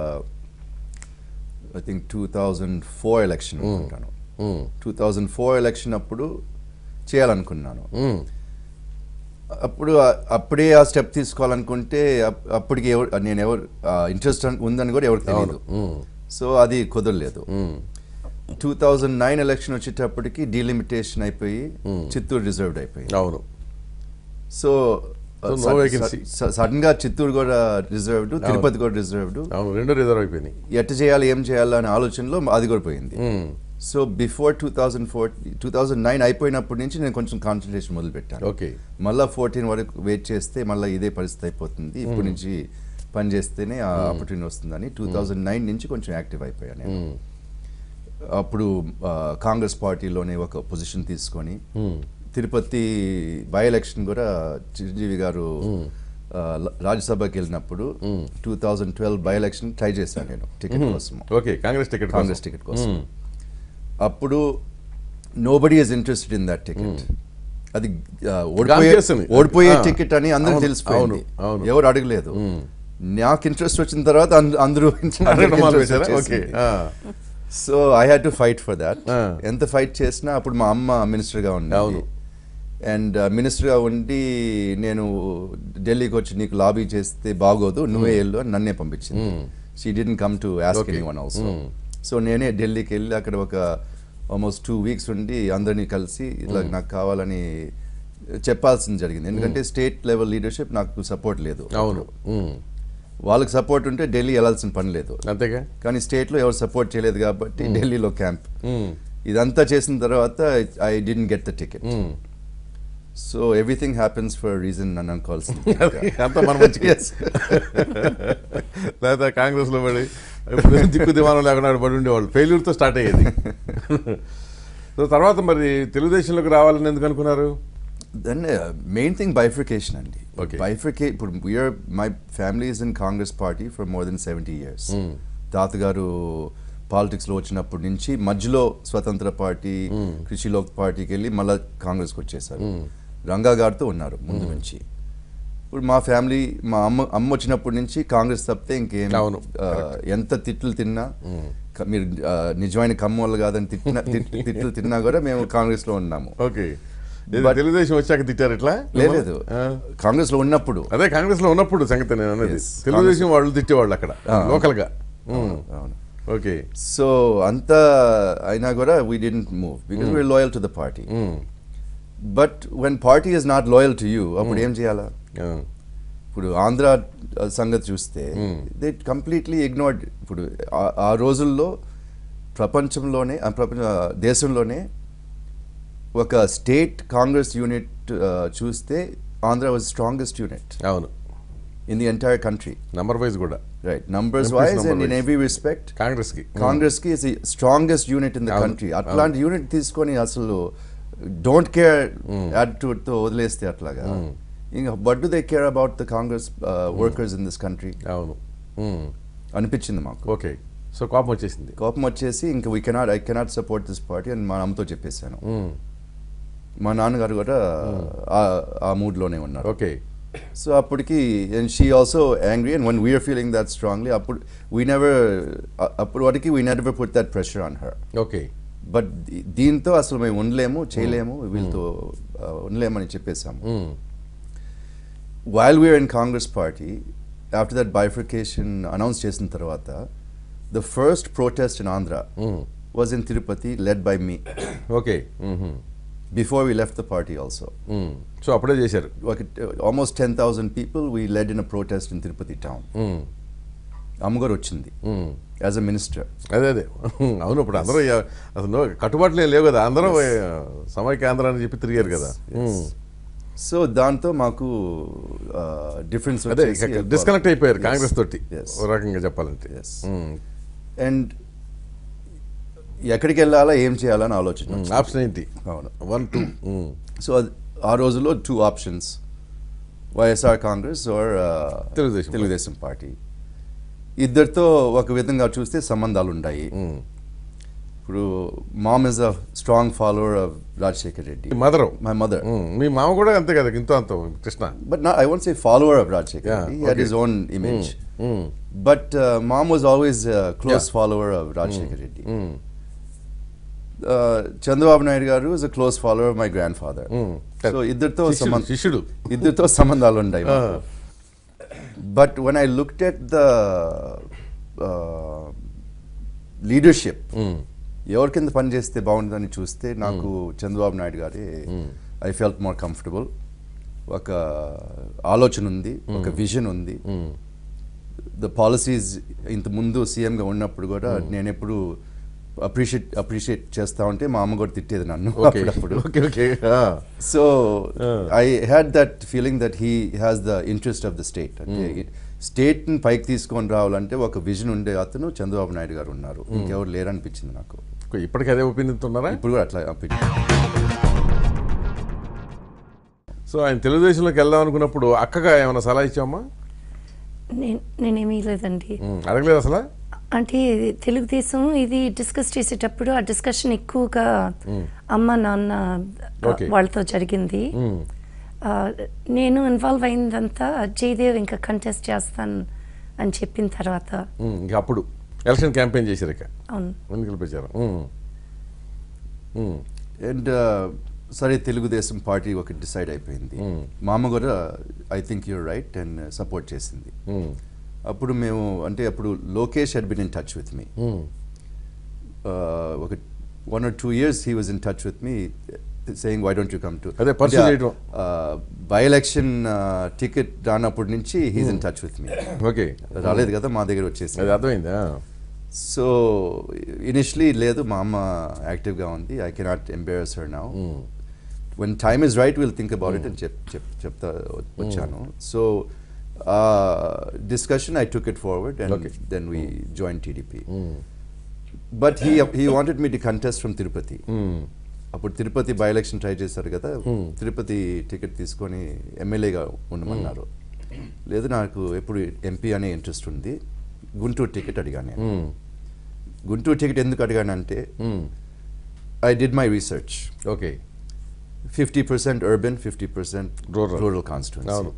I think two thousand four election అనుకుంటాను um, two thousand four election అప్పుడు చేయాలనుకున్నాను ఉమ్, అప్పుడు ఆ- అప్పుడే ఆ స్టెప్ తీసుకోవాలనుకుంటే అప్- అప్పటికి ఎవరు నేను ఎవరు ఇంట్రెస్ట్ ఉందని కూడా ఎవరికి తెలియదు ఉమ్, సో అది కుదరలేదు um, two thousand nine election వచ్చేటప్పటికి డీలిమిటేషన్ అయిపోయి చిత్తూరు రిజర్వ్డ్ అయిపోయింది అవును so So, no vacancy. Sudden గా చిత్తూరు కూడా రిజర్వ్డ్ తిరుపతి కూడా రిజర్వ్డ్ అవును రెండు రిజర్వ్ అయిపోయినాయి ఎట్ట చేయాలి ఏం చేయాలి అనే ఆలోచనలో అది కూడా పోయింది um, so before two thousand four two thousand nine అయిపోయినప్పటి నుంచి నేను కొంచెం కాన్సన్ట్రేషన్ మొదలు పెట్టాను ఓకే మళ్ళీ ఫోర్టీన్ వరకు వెయిట్ చేస్తే మళ్ళీ ఇదే పరిస్థితి అయిపోతుంది ఇప్పటి నుంచి పని చేస్తేనే ఆ ఆపర్చునిటీ వస్తుందని టూ థౌజండ్ నైన్ నుంచి కొంచెం యాక్టివ్ అయిపోయాను నేను ఉమ్, అప్పుడు ఆ, కాంగ్రెస్ పార్టీలోనే ఒక పొజిషన్ తీసుకొని ఉమ్, తిరుపతి బై ఎలక్షన్ కూడా చిరంజీవి గారు ఆ, ల- రాజ్యసభకి వెళ్ళినప్పుడు two thousand twelve by election try చేశాను నేను టికెట్ కోసం ఓకే కాంగ్రెస్ టికెట్ కోసం. కాంగ్రెస్ టికెట్ కోసం ఉమ్, అప్పుడు nobody is interested in that ticket అది ఆ, ఓడిపోయే చేస్తుంది. ఓడిపోయే ఆ. టికెట్ అని అందరూ అవును, తెలిసిపోయింది అవును, అవును. ఎవరు అడగలేదు నాకు ఇంట్రెస్ట్ వచ్చిన తర్వాత అంద- అందరూ అడగడం మొదలు పెట్టారా? ఓకే ఆ, so I had to fight for that ఆ. ఎంత ఫైట్ చేసినా అప్పుడు మా అమ్మ మినిస్టర్గా ఉంది అవును. అండ్ మినిస్టర్గా ఉండి నేను ఢిల్లీకి వచ్చి నీకు లాబీ చేస్తే బాగోదు నువ్వే వెళ్ళు అని నన్నే పంపించింది she didn't come to ask Okay. Anyone also Mm. So నేనే ఢిల్లీకి వెళ్ళి అక్కడ ఒక ఆల్మోస్ట్ టూ వీక్స్ ఉండి అందరినీ కలిసి ఇట్లా నాకు కావాలని చెప్పాల్సింది జరిగింది ఎందుకంటే స్టేట్ లెవెల్ లీడర్షిప్ నాకు సపోర్ట్ లేదు అవును ఉమ్. వాళ్ళకి సపోర్ట్ ఉంటే ఢిల్లీ వెళ్ళాల్సిన పని లేదు అంతేగా కానీ స్టేట్లో ఎవరు సపోర్ట్ చేయలేదు కాబట్టి ఢిల్లీలో క్యాంప్ ఉమ్. ఇదంతా చేసిన తర్వాత I didn't get the ticket um. So everything happens for reason నన్ను అనుకోవాల్సింది అంతా మన మంచిగా Yes. లేదా కాంగ్రెస్ లో పడి ఇప్పుడు దిక్కు దివానం లేకుండా ఆడ పడి ఉండేవాళ్ళు ఫెయిల్యూర్తో స్టార్ట్ అయ్యేది సో తర్వాత మరి తెలుగుదేశంలోకి రావాలని ఎందుకు అనుకున్నారు దెన్ మెయిన్ థింగ్ బైఫ్రికేషన్ అండి Okay. బైఫ్రికే ఇప్పుడు we are my family is in Congress party for more than seventy years తాతగారు పాలిటిక్స్లో వచ్చినప్పటి నుంచి మధ్యలో స్వతంత్ర పార్టీ కృషిలోక్ పార్టీకి వెళ్ళి మళ్ళీ కాంగ్రెస్కి వచ్చేసారు రంగా గారితో ఉన్నారు ముందు నుంచి ఇప్పుడు మా ఫ్యామిలీ మా అమ్మ అమ్మ వచ్చినప్పటి నుంచి కాంగ్రెస్ తప్పితే ఇంకేం అవును. ఆ, ఎంత తిట్లు తిన్నా క- మీరు ఆ, నిజమైన కమ్మోళ్ళు కాదని తిట్టిన తిట్- తిట్లు తిన్నా కూడా మేము కాంగ్రెస్లో ఉన్నాము ఓకే But- తెలుగుదేశం వచ్చాక తిట్టారు ఇట్లా లేదు ఆ. కాంగ్రెస్లో ఉన్నప్పుడు అదే కాంగ్రెస్ లో ఉన్నప్పుడు సంగతి నేను అనేది Yes. తెలుగుదేశం వాళ్ళు తిట్టేవాళ్ళు అక్కడ ఆ. లోకల్ గా అవును ఓకే సో అంత అయినా కూడా we didn't move because we are loyal to the party but when party is not loyal to you అప్పుడు ఏం చేయాలా ఇప్పుడు ఆంధ్ర uh, సంగతి చూస్తే దే కంప్లీట్లీ ఇగ్నోర్డ్ ఇప్పుడు ఆ- ఆ రోజుల్లో ప్రపంచంలోనే ఆ ప్రపంచ ఆ దేశంలోనే ఒక స్టేట్ కాంగ్రెస్ యూనిట్ చూస్తే ఆంధ్ర వాజ్ స్ట్రాంగెస్ట్ యూనిట్ అవును in the entire country number wise కూడా right numbers Increase wise number and in wise. Every respect Congress కి కాంగ్రెస్ కి is strongest unit in the అవును, కంట్రీ అట్లాంటి యూనిట్ తీసుకొని అసలు డోంట్ కేర్ యాటిట్యూడ్ తో వదిలేస్తే అట్లాగా ఇంకా but do they care about the Congress workers in this country అవును అనిపించింది మాకు ఓకే సో కోపం వచ్చేసింది కోపం వచ్చేసి ఇంకా we cannot I cannot support this party అని మా అమ్మతో చెప్పేశాను మా నాన్నగారు కూడా ఆ- ఆ మూడ్లోనే ఉన్నారు ఓకే సో అప్పటికి and she also angry and one we are feeling that strongly అప్పుడు వీ నెవర్ అప్పుడు వాటికి we never put that pressure on her okay but దీంతో అసలు మేము ఉండలేము చేయలేము వీళ్ళతో uh, ఉండలేమని చెప్పేశాము while we are in Congress party after that bifurcation announce చేసిన తర్వాత the first protest in Andhra was in Tirupati led by me okay before we left the party also so అప్పుడే చేశారు ఒక almost ten thousand people we led in a protest in Tirupati town అమ్మగారు వచ్చింది Mm. As a minister అదే అదే అవును ఇప్పుడు అందరూ ఎ- అసలు నో- కట్టుబాట్లు ఏం లేవు కదా అందరూ ఏ, సమైక్య ఆంధ్ర అని చెప్పి తిరిగారు కదా Mm. సో దాంతో మాకు డిఫరెన్స్ అదే డిస్కనెక్ట్ అయిపోయారు కాంగ్రెస్ తోటి Yes. ఓ రకంగా చెప్పాలంటే Yes. Mm. అండ్ ఎక్కడికి వెళ్ళాలా ఏం చేయాలని ఆలోచన Mm. వచ్చింది. ఆప్షన్ ఏంటి అవును వన్ టూ సో అది- ఆ రోజుల్లో two options YSR Congress or Telugu Desam. Telugu Desam party ఇద్దరితో ఒక విధంగా చూస్తే సంబంధాలు ఉన్నాయి ఇప్పుడు mom is a strong follower of Rajasekhar Reddy mother my mother మీ మామ కూడా అంతే కదా ఇంతో అంత Krishna But not, I won't say follower of Rajశేఖర్. Yeah, Reddy. He had okay. his own image. Mm. But uh, mom was always a close Yeah. follower of Rajశేఖర్ Reddy. Mm. Uh, Chandrababu Naidu garu is a close follower of my grandfather. Mm. So ఇద్దరితో శిష్యుడు, సంబంధ శిష్యుడు ఇద్దరితో సంబంధాలు ఉన్నాయి Ah. But when I looked at the leadership Mm. ఎవరి కింద పని చేస్తే బాగుంటుందని చూస్తే నాకు చంద్రబాబు నాయుడు గారి ఐ ఫెల్ట్ మోర్ కంఫర్టబుల్ ఒక ఆలోచన ఉంది ఒక విజన్ ఉంది Mm. ద పాలసీస్ ఇంత ముందు సీఎంగా ఉన్నప్పుడు కూడా నేను ఎప్పుడు అప్రిషియేట్ అప్రిషియేట్ చేస్తా ఉంటే మా అమ్మ కూడా తిట్టేది నన్ను ఓకే అప్పుడప్పుడు okay okay so Ah. I had that feeling that he has the interest of the state అంటే స్టేట్ని పైకి తీసుకొని రావాలంటే ఒక విజన్ ఉండే అతను చంద్రబాబు నాయుడు గారు ఉన్నారు ఇంకెవరు లేరనిపించింది నాకు ఇప్పటికీ అదే ఒపీనియన్ ఉన్నారా ఇప్పుడు కూడా అట్లా opinion. సో ఆయన తెలుగుదేశంలోకి వెళ్దాం అనుకున్నప్పుడు అక్కగా ఏమైనా సలహా ఇచ్చామా నేను నేనేమీ లేదండి అడగలేదు అసలు అంటే తెలుగుదేశం ఇది డిస్కస్ చేసేటప్పుడు ఆ డిస్కషన్ ఎక్కువగా అమ్మ నాన్న ఆ, Okay. వాళ్ళతో జరిగింది ఆ, నేను ఇన్వాల్వ్ అయిందంతా జయదేవ్ ఇంకా కంటెస్ట్ చేస్తాను అని చెప్పిన తర్వాత ఇంకా అప్పుడు ఎలక్షన్ క్యాంపెయిన్ చేశారు ఇక అవును ఎన్నికలు ప్రచారం ఉమ్. ఉమ్. అండ్ సరే తెలుగుదేశం పార్టీ ఒక డిసైడ్ అయిపోయింది Mm. మా అమ్మ కూడా I think you're right and support చేసింది ఉమ్. అప్పుడు మేము అంటే అప్పుడు Lokesh had been in touch with me ఒక one or two years he was in touch with me saying why don't you come to అదే, pursue చేయడం. బై ఎలక్షన్ టికెట్ రానప్పటి నుంచి he's in touch with me okay రాలేదు కదా మా దగ్గర వచ్చేసి అది అర్థమైందా సో ఇనిషియలీ లేదు మా అమ్మ యాక్టివ్గా ఉంది I cannot embarrass her now when time is right will think about it అని చెప్ చెప్ చెప్తా వచ్చాను so discussion I took it forward and Okay. Then we join TDP but he he wanted me to contest from Tirupati అప్పుడు Tirupati by election try చేశారు కదా Tirupati ticket తీసుకొని ఎమ్మెల్యేగా ఉండమన్నారు లేదు నాకు ఎప్పుడు ఎంపీ అనే ఇంట్రెస్ట్ ఉంది గుంటూరు టికెట్ అడిగాను నేను గుంటూరు టికెట్ ఎందుకు అడిగానంటే I did my research okay fifty percent urban fifty percent Rural. Rural constituency అవును.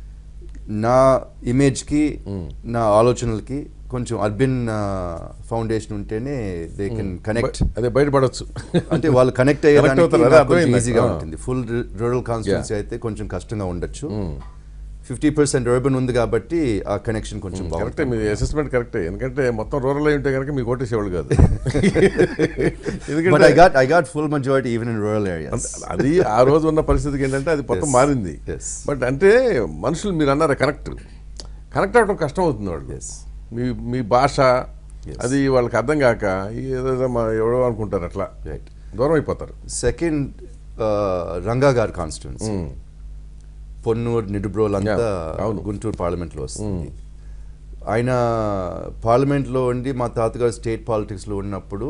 నా ఇమేజ్కి నా ఆలోచనలకి కొంచెం అర్బన్ ఫౌండేషన్ ఉంటేనే దే కెన్ కనెక్ట్ అదే బయటపడవచ్చు అంటే వాళ్ళు కనెక్ట్ అవుతారు, అయ్యేదానికి అదే నాకు కొంచెం అర్థమైంది. ఈజీగా ఆ. ఉంటుంది ఫుల్ రూరల్ కాన్స్టిట్యూన్సీ Yeah. అయితే కొంచెం కష్టంగా ఉండొచ్చు ఫిఫ్టీ పర్సెంట్ అర్బన్ ఉంది కాబట్టి ఆ కనెక్షన్ కొంచెం కరెక్టే బాగుంటుంది మీ అసెస్మెంట్ కరెక్టే ఎందుకంటే మొత్తం రూరల్ అయి ఉంటే కనుక మీకు ఓటేసేవాళ్ళు కాదు బట్ ఐ ఎందుకంటే got I got full majority even in rural areas అది ఆ రోజు ఉన్న పరిస్థితికి ఏంటంటే అది మొత్తం Yes. మారింది Yes. బట్ అంటే మనుషులు మీరు అన్నారు కనెక్ట్ కనెక్ట్ అవ్వడం కష్టం అవుతుంది వాళ్ళు Yes. మీ మీ భాష Yes. అది వాళ్ళకి అర్థం కాక ఏదో మా ఎవడో అనుకుంటారు అట్లా Right. దూరం అయిపోతారు సెకండ్ రంగా గారి కాన్స్టిట్యున్సీ పొన్నూరు నిడుబ్రోల్ అంతా Yeah, అవును. గుంటూరు పార్లమెంట్లో వస్తుంది ఆయన పార్లమెంట్లో ఉండి మా తాతగారు స్టేట్ పాలిటిక్స్లో ఉన్నప్పుడు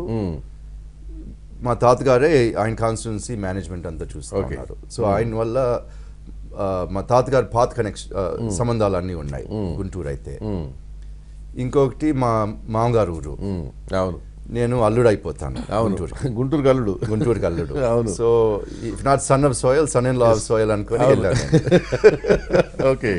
మా తాతగారే ఆయన కాన్స్టిట్యున్సీ మేనేజ్మెంట్ అంతా చూస్తూ Okay. ఉన్నారు సో ఆయన వల్ల ఆ, మా తాతగారు పాత కనెక్షన్ సంబంధాలు అన్నీ ఉన్నాయి గుంటూరు అయితే ఇంకొకటి మా మామగారు ఊరు ఉమ్, అవును నేను అల్లుడు అయిపోతాను అవును గుంటూరుకి. గుంటూరు గల్లుడు గుంటూరుకి అల్లుడు అవును. So if not son of soil son in law of soil అనుకొని అవును. వెళ్ళాను ఓకే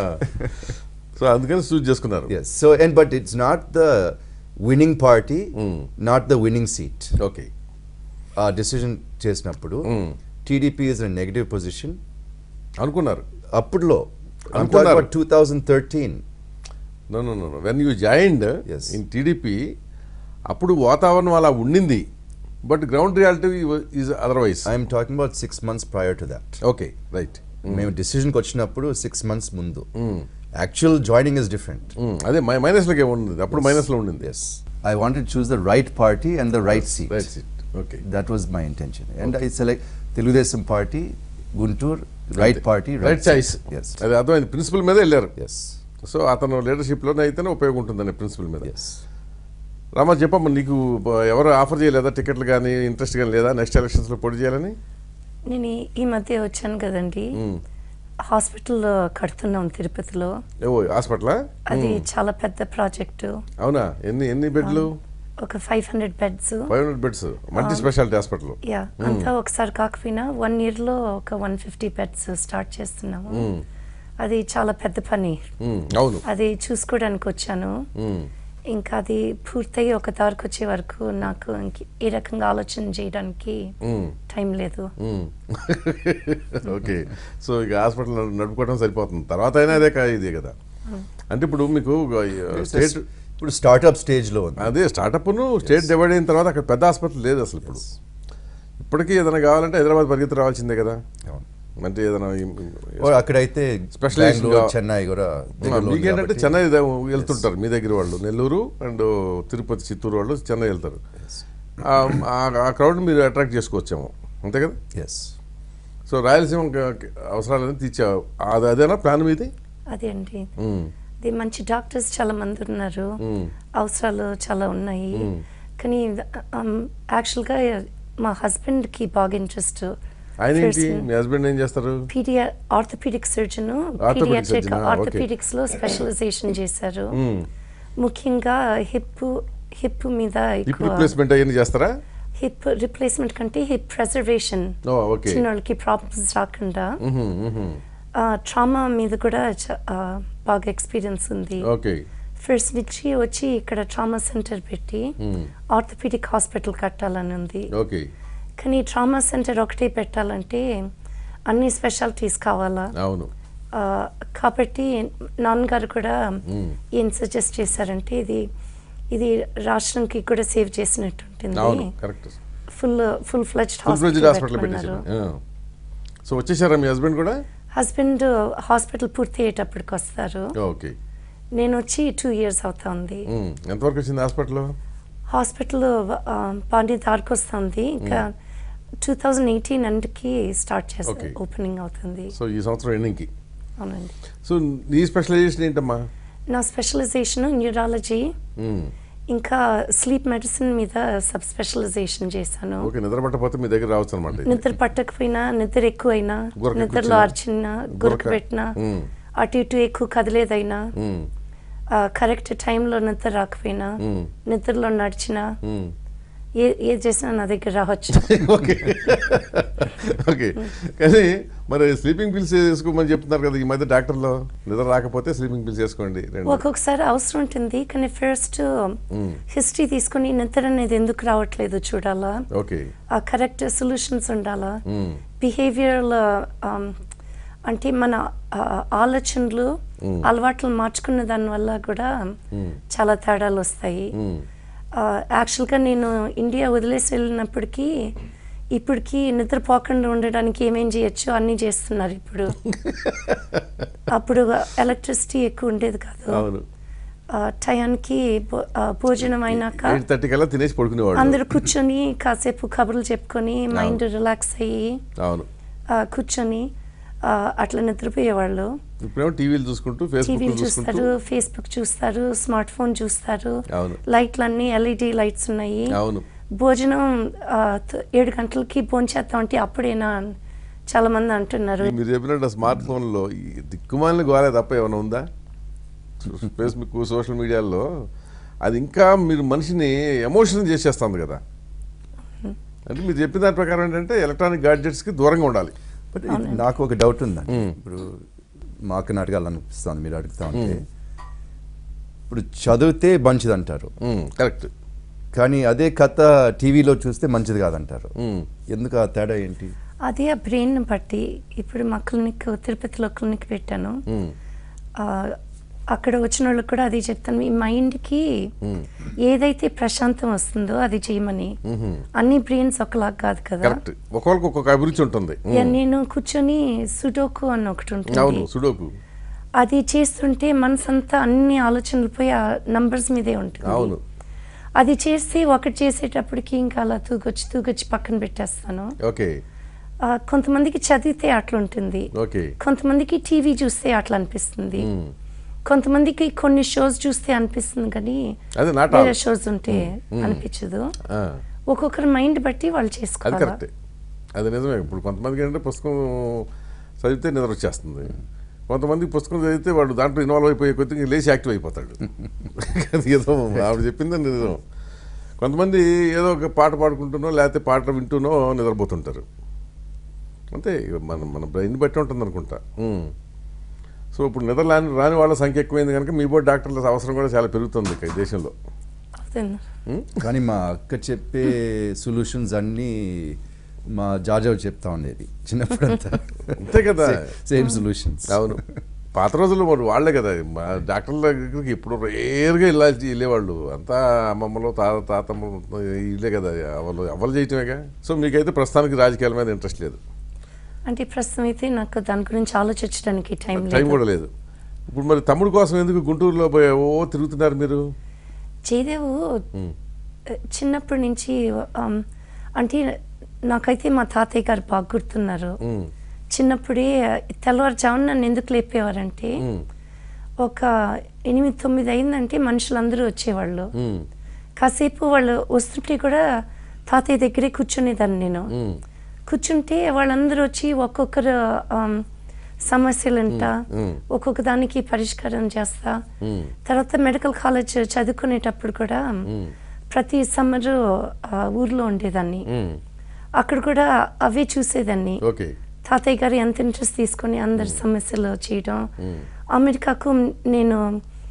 సో అందుకని చూస్ చేసుకున్నారు yes so and but it's not the winning party not the winning seat okay ఆ డిసిజన్ చేసినప్పుడు Mm. TDP is negative position అనుకున్నారు అప్పుడులో అనుకున్నారు. Two thousand thirteen no no no when you joined Yes. In TDP అప్పుడు వాతావరణం అలా ఉండింది but ground reality is otherwise I'm talking about six months prior to that okay right మేము డిసిజన్కి వచ్చినప్పుడు సిక్స్ మంత్స్ ముందు యాక్చువల్ జాయినింగ్ ఇస్ డిఫరెంట్ అదే మైనస్లోకి ఏముంది అప్పుడు మైనస్లో ఉండింది yes I wanted choose the right party and the right seat right seat okay that was my intention and I select Telugu Desam party Guntur right party right choice yes అది అర్థమైంది principal మీద వెళ్ళారు ఎస్ సో అతను లీడర్షిప్లోనే అయితేనే ఉపయోగం ఉంటుందని ప్రిన్సిపల్ మీద yes Rama చెప్పమ్మా నీకు బ- ఎవరు ఆఫర్ చేయలేదా టికెట్లు కానీ ఇంట్రెస్ట్ కానీ లేదా నెక్స్ట్ ఎలక్షన్స్లో పోటీ చేయాలని నేను ఈ- ఈ మధ్య వచ్చాను కదండి హాస్పిటల్ కడుతున్నాం తిరుపతిలో ఏవో హాస్పిటలా అది చాలా పెద్ద ప్రాజెక్టు అవునా ఎన్ని ఎన్ని బెడ్లు ఒక five hundred beds five hundred beds multi speciality hospital yeah అంతా ఒకసారి కాకపోయినా వన్ ఇయర్లో ఒక వన్ ఫిఫ్టీ బెడ్స్ స్టార్ట్ చేస్తున్నాము అది చాలా పెద్ద పని అవును అది చూసుకోవడానికి వచ్చాను మ్మ్. ఇంకా అది పూర్తయి ఒక దారికి వచ్చే వరకు నాకు ఇంక ఏ రకంగా ఆలోచన చేయడానికి మ్మ్. టైం లేదు మ్మ్. ఓకే సో ఇక హాస్పిటల్ నడుపుకోవడం సరిపోతుంది తర్వాత అయినా అదే కా- ఇదే కదా అంటే ఇప్పుడు మీకు స్టేట్ ఇప్పుడు స్టార్ట్అప్ స్టేజ్లో ఉంది అదే స్టార్టప్ను స్టేట్ డివైడ్ అయిన తర్వాత అక్కడ పెద్ద హాస్పిటల్ లేదు అసలు ఇప్పుడు ఇప్పటికీ ఏదైనా కావాలంటే హైదరాబాద్ పరిగెత్తి రావాల్సిందే కదా అవును. అంటే ఏదైనా Or అక్కడైతే Specialization బెంగళూరు గా- చెన్నై కూడా దగ్గరలో ఉంది మీకేంటంటే కాబట్టి- చెన్నై ద- వెళ్తుంటారు మీ దగ్గర వాళ్ళు నెల్లూరు అండ్ తిరుపతి చిత్తూరు వాళ్ళు చెన్నై వెళ్తారు ఆ- ఆ- ఆ క్రౌడ్ మీరు అట్రాక్ట్ చేసుకోవచ్చేమో అంతే కదా ఎస్ సో రాయలసీమ క- అవసరాలన్నీ తీర్చా అది అదేనా ప్లాన్ మీది అదే అండి మ్మ్. అది మంచి డాక్టర్స్ చాలా మంది ఉన్నారు మ్మ్. అవసరాలు చాలా ఉన్నాయి కానీ యాక్చువల్గా మా హస్బెండ్కి బాగా ఇంట్రెస్ట్ ఆయన ఏంటి మీ హస్బెండ్ ఏం చేస్తారు పీడియా orthopaedic surgeon Orthopedic paediatric surgeon, ah, okay. Orthopaedics లో స్పెషలైజేషన్ చేశారు మ్మ్. ముఖ్యంగా హిప్ హిప్ మీద హిప్ ఎక్కువ రిప్లేస్మెంట్ అవన్నీ చేస్తారా హిప్ రిప్లేస్మెంట్ కంటే హిప్ ప్రిజర్వేషన్ ఓ ఓకే చిన్న వాళ్ళకి ప్రాబ్లమ్స్ రాకుండా మ్హూ, మ్హూ. ట్రామా మీద కూడా చ- ఆ, బాగా ఎక్స్పీరియన్స్ ఉంది ఓకే ఫస్ట్ నుంచి వచ్చి ఇక్కడ ట్రామా సెంటర్ పెట్టి ఆర్థోపెడిక్ హాస్పిటల్ కట్టాలని ఉంది ఓకే కానీ ట్రామా సెంటర్ ఒకటే పెట్టాలంటే అన్ని స్పెషాలిటీస్ కావాలా అవును ఆ, కాబట్టి నాన్నగారు కూడా ఏం సజెస్ట్ చేశారంటే ఇది ఇది రాష్ట్రంకి కూడా సేవ్ చేసినట్టు అవును ఉంటుంది correct full full fledged full fledged hospital పెట్టేశారు సో వచ్చేసారా మీ హస్బెండ్ కూడా హస్బెండ్ హాస్పిటల్ పూర్తి అయ్యేటప్పటికి వస్తారు ఓకే నేను వచ్చి టూ ఇయర్స్ అవుతా ఉంది ఎంతవరకు వచ్చింది హాస్పిటల్ హాస్పిటల్ బాగా దారికి వస్తుంది ఇంకా టూ థౌజండ్ ఎయిటీన్ అండ్కి స్టార్ట్ Okay. చేస్తారు ఓపెనింగ్ అవుతుంది సో ఈ సంవత్సరం ఎండింగ్కి అవునండి సో నీ స్పెషలైజేషన్ ఏంటమ్మా నా స్పెషలైజేషన్ న్యూరాలజీ మ్మ్. ఇంకా స్లీప్ మెడిసిన్ మీద సబ్ స్పెషలైజేషన్ చేశాను ఓకే నిద్ర పట్టకపోతే మీ దగ్గర రావచ్చు అనమాట నిద్ర పట్టకపోయినా నిద్ర ఎక్కువైనా గురక నిద్రలో కూర్చున్నా? అర్చిన్నా గురక. గురక పెట్టినా మ్మ్. అటు ఇటు ఎక్కువ కదిలేదైనా మ్మ్. కరెక్ట్ టైంలో నిద్ర రాకపోయినా మ్మ్. నిద్రలో నడిచినా మ్మ్. ఏ ఏది చేసినా నా దగ్గర రావచ్చు ఓకే ఓకే కానీ మరి స్లీపింగ్ పిల్స్ వేసుకోమని చెప్తున్నారు కదా ఈ మధ్య డాక్టర్లో నిద్ర రాకపోతే స్లీపింగ్ పిల్స్ వేసుకోండి రెండు ఒక్కొక్కసారి అవసరం ఉంటుంది కానీ ఫస్ట్ హిస్టరీ తీసుకుని నిద్ర అనేది ఎందుకు రావట్లేదు చూడాలా ఓకే ఆ కరెక్ట్ సొల్యూషన్స్ ఉండాలా మ్మ్. బిహేవియరల్ అంటే మన ఆ, ఆలోచనలు అలవాట్లు మార్చుకున్న దాని వల్ల కూడా చాలా తేడాలు వస్తాయి మ్మ్. యాక్చువల్గా నేను ఇండియా వదిలేసి వెళ్ళినప్పటికీ ఇప్పటికి నిద్రపోకుండా ఉండడానికి ఏమేం చేయొచ్చు అన్నీ చేస్తున్నారు ఇప్పుడు అప్పుడు ఎలక్ట్రిసిటీ ఎక్కువ ఉండేది కాదు అవును ఆ, టయానికి భో- ఆ, భోజనం అయినాక ఎయిట్ థర్టీ కల్లా తినేసి పడుకునేవాడు అందరూ కూర్చొని కాసేపు కబుర్లు చెప్పుకొని మైండ్ రిలాక్స్ అయ్యి అవును ఆ, కూర్చొని ఆ, అట్లా నిద్రపోయేవాళ్ళు ఇప్పుడేమో టీవీలు చూసుకుంటూ ఫేస్బుక్ టీవీలు చూసుకుంటూ చూస్తారు ఫేస్బుక్ చూస్తారు స్మార్ట్ ఫోన్ చూస్తారు అవును. లైట్లు అన్ని ఎల్ఈడి లైట్స్ ఉన్నాయి అవును భోజనం ఆ, త- ఏడు గంటలకి భోంచేస్తాం అంటే అప్పుడేనా అని చాలా మంది అంటున్నారు మీరు చెప్పినట్టు స్మార్ట్ ఫోన్లో ఈ దిక్కుమాలిన గోలే తప్ప ఏమైనా ఉందా ఫేస్బుక్ సోషల్ మీడియాలో అది ఇంకా మీరు మనిషిని ఎమోషన్ చేసేస్తుంది కదా అంటే మీరు చెప్పిన దాని ప్రకారం ఏంటంటే ఎలక్ట్రానిక్ గాడ్జెట్స్కి దూరంగా ఉండాలి బట్ ఇది నాకు ఒక డౌట్ ఉందండి ఇప్పుడు మాకు అడగాలనిపిస్తుంది మీరు అడుగుతా ఉంటే ఇప్పుడు చదివితే మంచిది అంటారు కరెక్ట్ కానీ అదే కథ టీవీలో చూస్తే మంచిది కాదంటారు ఎందుకు ఆ తేడా ఏంటి అదే ఆ బ్రెయిన్ బట్టి ఇప్పుడు మా క్లినిక్ తిరుపతిలో క్లినిక్ పెట్టాను ఆ, అక్కడ వచ్చిన వాళ్ళకి కూడా అదే చెప్తాను మీ మైండ్కి ఏదైతే ప్రశాంతం వస్తుందో అది చేయమని అన్ని బ్రెయిన్స్ ఒకలాగా కాదు కదా కరెక్ట్ ఒక్కొక్కరికి ఒక్కొక్క అభిరుచి ఉంటుంది యా, నేను కూర్చొని సుడోకు అని ఒకటి అవును ఉంటుంది సుడోకు అది చేస్తుంటే మనసంతా అన్ని ఆలోచనలు పోయి ఆ నంబర్స్ మీదే ఉంటుంది అవును అది చేసి ఒకటి చేసేటప్పటికి ఇంకా అలా తూగొచ్చి తూగొచ్చి పక్కన పెట్టేస్తాను ఓకే ఆ, కొంతమందికి చదివితే అట్లా ఉంటుంది ఓకే కొంతమందికి టీవీ చూస్తే అట్లా అనిపిస్తుంది కొంతమందికి కొన్ని షోస్ చూస్తే అనిపిస్తుంది కానీ అదే నాట్ వేరే షోస్ ఉంటే అనిపించదు ఆల్ ఒక్కొక్కరి మైండ్ బట్టి వాళ్ళు అది చేసుకోవాలి కరెక్టే అది నిజమే ఇప్పుడు కొంతమందికి ఏంటంటే పుస్తకం చదివితే నిద్ర వచ్చేస్తుంది కొంతమందికి పుస్తకం చదివితే వాడు దాంట్లో ఇన్వాల్వ్ అయిపోయే కొద్దిగా లేచి యాక్టివ్ అయిపోతాడు అది ఏదో ఆవిడ చెప్పింది నిజం కొంతమంది ఏదో ఒక పాట పాడుకుంటునో లేకపోతే పాట వింటూనో నిద్రపోతుంటారు అంతే ఇక మన మన బ్రెయిన్ బట్టి ఉంటుంది అనుకుంటా ఉమ్. సో ఇప్పుడు నిద్ర రాని రాని వాళ్ళ సంఖ్య ఎక్కువైంది కనుక మీ బోర్డు డాక్టర్ల అవసరం కూడా చాలా పెరుగుతుంది ఇక ఈ దేశంలో అవుతుంది. కానీ మా అక్క చెప్పే సొల్యూషన్స్ అన్నీ మా జాజావు చెప్తా ఉండేది చిన్నప్పుడు అంతా అంతే కదా సేమ్ సొల్యూషన్స్ అవును పాత రోజుల్లో మరి వాళ్ళే కదా మా డాక్టర్ల దగ్గరికి ఇప్పుడు రేరుగా వెళ్ళాల్సి వెళ్ళేవాళ్ళు అంతా అమ్మమ్మలో తాత తాతమ్మలు ఇల్లే కదా అవలు అవలు చేయటమేగా సో మీకైతే ప్రస్తుతానికి రాజకీయాల మీద ఇంట్రెస్ట్ లేదు అంటే ప్రస్తుతం అయితే నాకు దాని గురించి ఆలోచించడానికి టైం టైం లేదు కూడా లేదు ఇప్పుడు మరి తమ్ముడు కోసం ఎందుకు గుంటూరులో పోయి ఓ తిరుగుతున్నారు మీరు జయదేవు చిన్నప్పటి నుంచి ఆమ్, అంటే నాకైతే మా తాతయ్య గారు బాగా గుర్తున్నారు ఉమ్, చిన్నప్పుడే తెల్లవారుజామున నన్ను ఎందుకు లేపేవారంటే ఉమ్, ఒక ఎనిమిది తొమ్మిది అయిందంటే మనుషులందరూ వచ్చేవాళ్ళు ఉమ్, కాసేపు వాళ్ళు వస్తుంటే కూడా తాతయ్య దగ్గరే కూర్చునేదాన్ని నేను ఉమ్, కూర్చుంటే వాళ్ళందరూ వచ్చి ఒక్కొక్కరు ఆమ్, సమస్యలంట మ్మ్. ఒక్కొక్క దానికి పరిష్కారం చేస్తా మ్మ్. తర్వాత మెడికల్ కాలేజ్ చదువుకునేటప్పుడు కూడా మ్మ్. ప్రతి సమ్మరు ఊర్లో ఉండేదాన్ని ఉమ్, అక్కడ కూడా అవే చూసేదాన్ని ఓకే తాతయ్య గారు ఎంత ఇంట్రెస్ట్ తీసుకొని అందరి సమస్యలు చేయడం అమెరికాకు నేను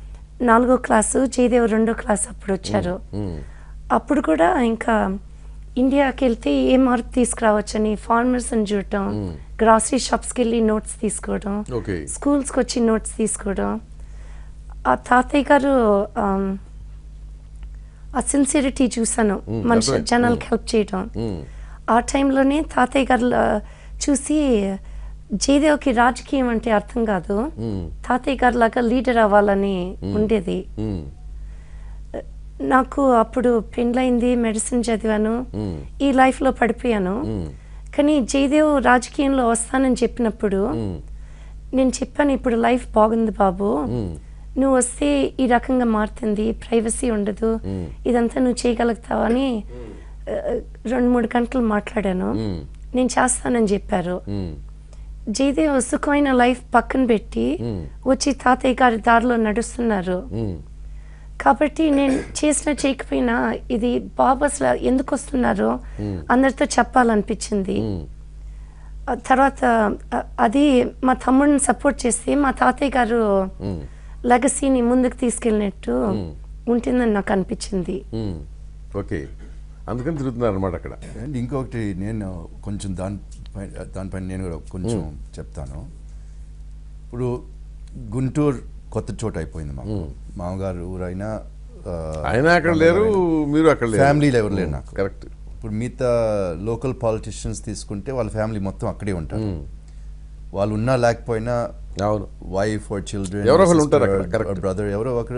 నాలుగో క్లాసు జయదేవ్ రెండో క్లాస్ అప్పుడు వచ్చారు ఉమ్, అప్పుడు కూడా ఇంకా ఇండియాకి వెళ్తే ఏ మార్పు తీసుకురావచ్చని ఫార్మర్స్ని చూడటం గ్రాసరీ షాప్స్కి వెళ్ళి నోట్స్ తీసుకోవడం ఓకే స్కూల్స్కి వచ్చి నోట్స్ తీసుకోవడం ఆ తాతయ్య గారు ఆమ్, ఆ సిన్సియరిటీ చూశాను Mm, మనిషి అర్థమైంది. జనాలకి హెల్ప్ చేయడం Mm. ఆ టైంలోనే తాతయ్య గారు ఆ, చూసి జయదేవ్కి రాజకీయం అంటే అర్థం కాదు Mm. తాతయ్య గారు లాగా లీడర్ అవ్వాలని ఉండేది Mm. నాకు అప్పుడు పెండ్లైంది మెడిసిన్ చదివాను Mm. ఈ లైఫ్లో పడిపోయాను Mm. కానీ జయదేవ్ రాజకీయంలో వస్తానని చెప్పినప్పుడు Mm. నేను చెప్పాను ఇప్పుడు లైఫ్ బాగుంది బాబు Mm. నువ్వు వస్తే ఈ రకంగా మారుతుంది ప్రైవసీ ఉండదు Mm. ఇదంతా నువ్వు చేయగలుగుతావా అని ఆ, రెండు మూడు గంటలు మాట్లాడాను Mm. నేను చేస్తానని చెప్పారు Mm. జయదేవ్ సుఖమైన లైఫ్ పక్కన పెట్టి Mm. వచ్చి తాతయ్య గారి దారిలో నడుస్తున్నారు Mm. కాబట్టి నేను చేసిన చేయకపోయినా ఇది బాబు అసలు ఎందుకు వస్తున్నారో Mm. అందరితో చెప్పాలనిపించింది Mm. ఆ తర్వాత ఆ, అది మా తమ్ముడిని సపోర్ట్ చేస్తే మా తాతయ్య గారు Mm. లెగసీని ముందుకు తీసుకెళ్ళినట్టు Mm. ఉంటుందని నాకు అనిపించింది Mm. ఓకే అందుకని తిరుగుతున్నారు అనమాట అక్కడ అండ్ ఇంకొకటి నేను కొంచెం దానిపై దానిపైన నేను కూడా కొంచెం చెప్తాను ఇప్పుడు గుంటూరు కొత్త చోట అయిపోయింది మాకు మామగారు ఊరైనా ఆ, ఆయన అక్కడ లేరు మీరు అక్కడ లేరు ఫ్యామిలీలో ఎవరు లేరు నాకు కరెక్ట్ ఇప్పుడు మిగతా లోకల్ పాలిటిషియన్స్ తీసుకుంటే వాళ్ళ ఫ్యామిలీ మొత్తం అక్కడే ఉంటారు వాళ్ళు ఉన్నా లేకపోయినా అవును వైఫ్ ఆర్ చిల్డ్రన్ ఎవరో ఒకళ్ళు ఉంటారు అక్కడ, correct. బ్రదర్ ఎవరో ఒకరు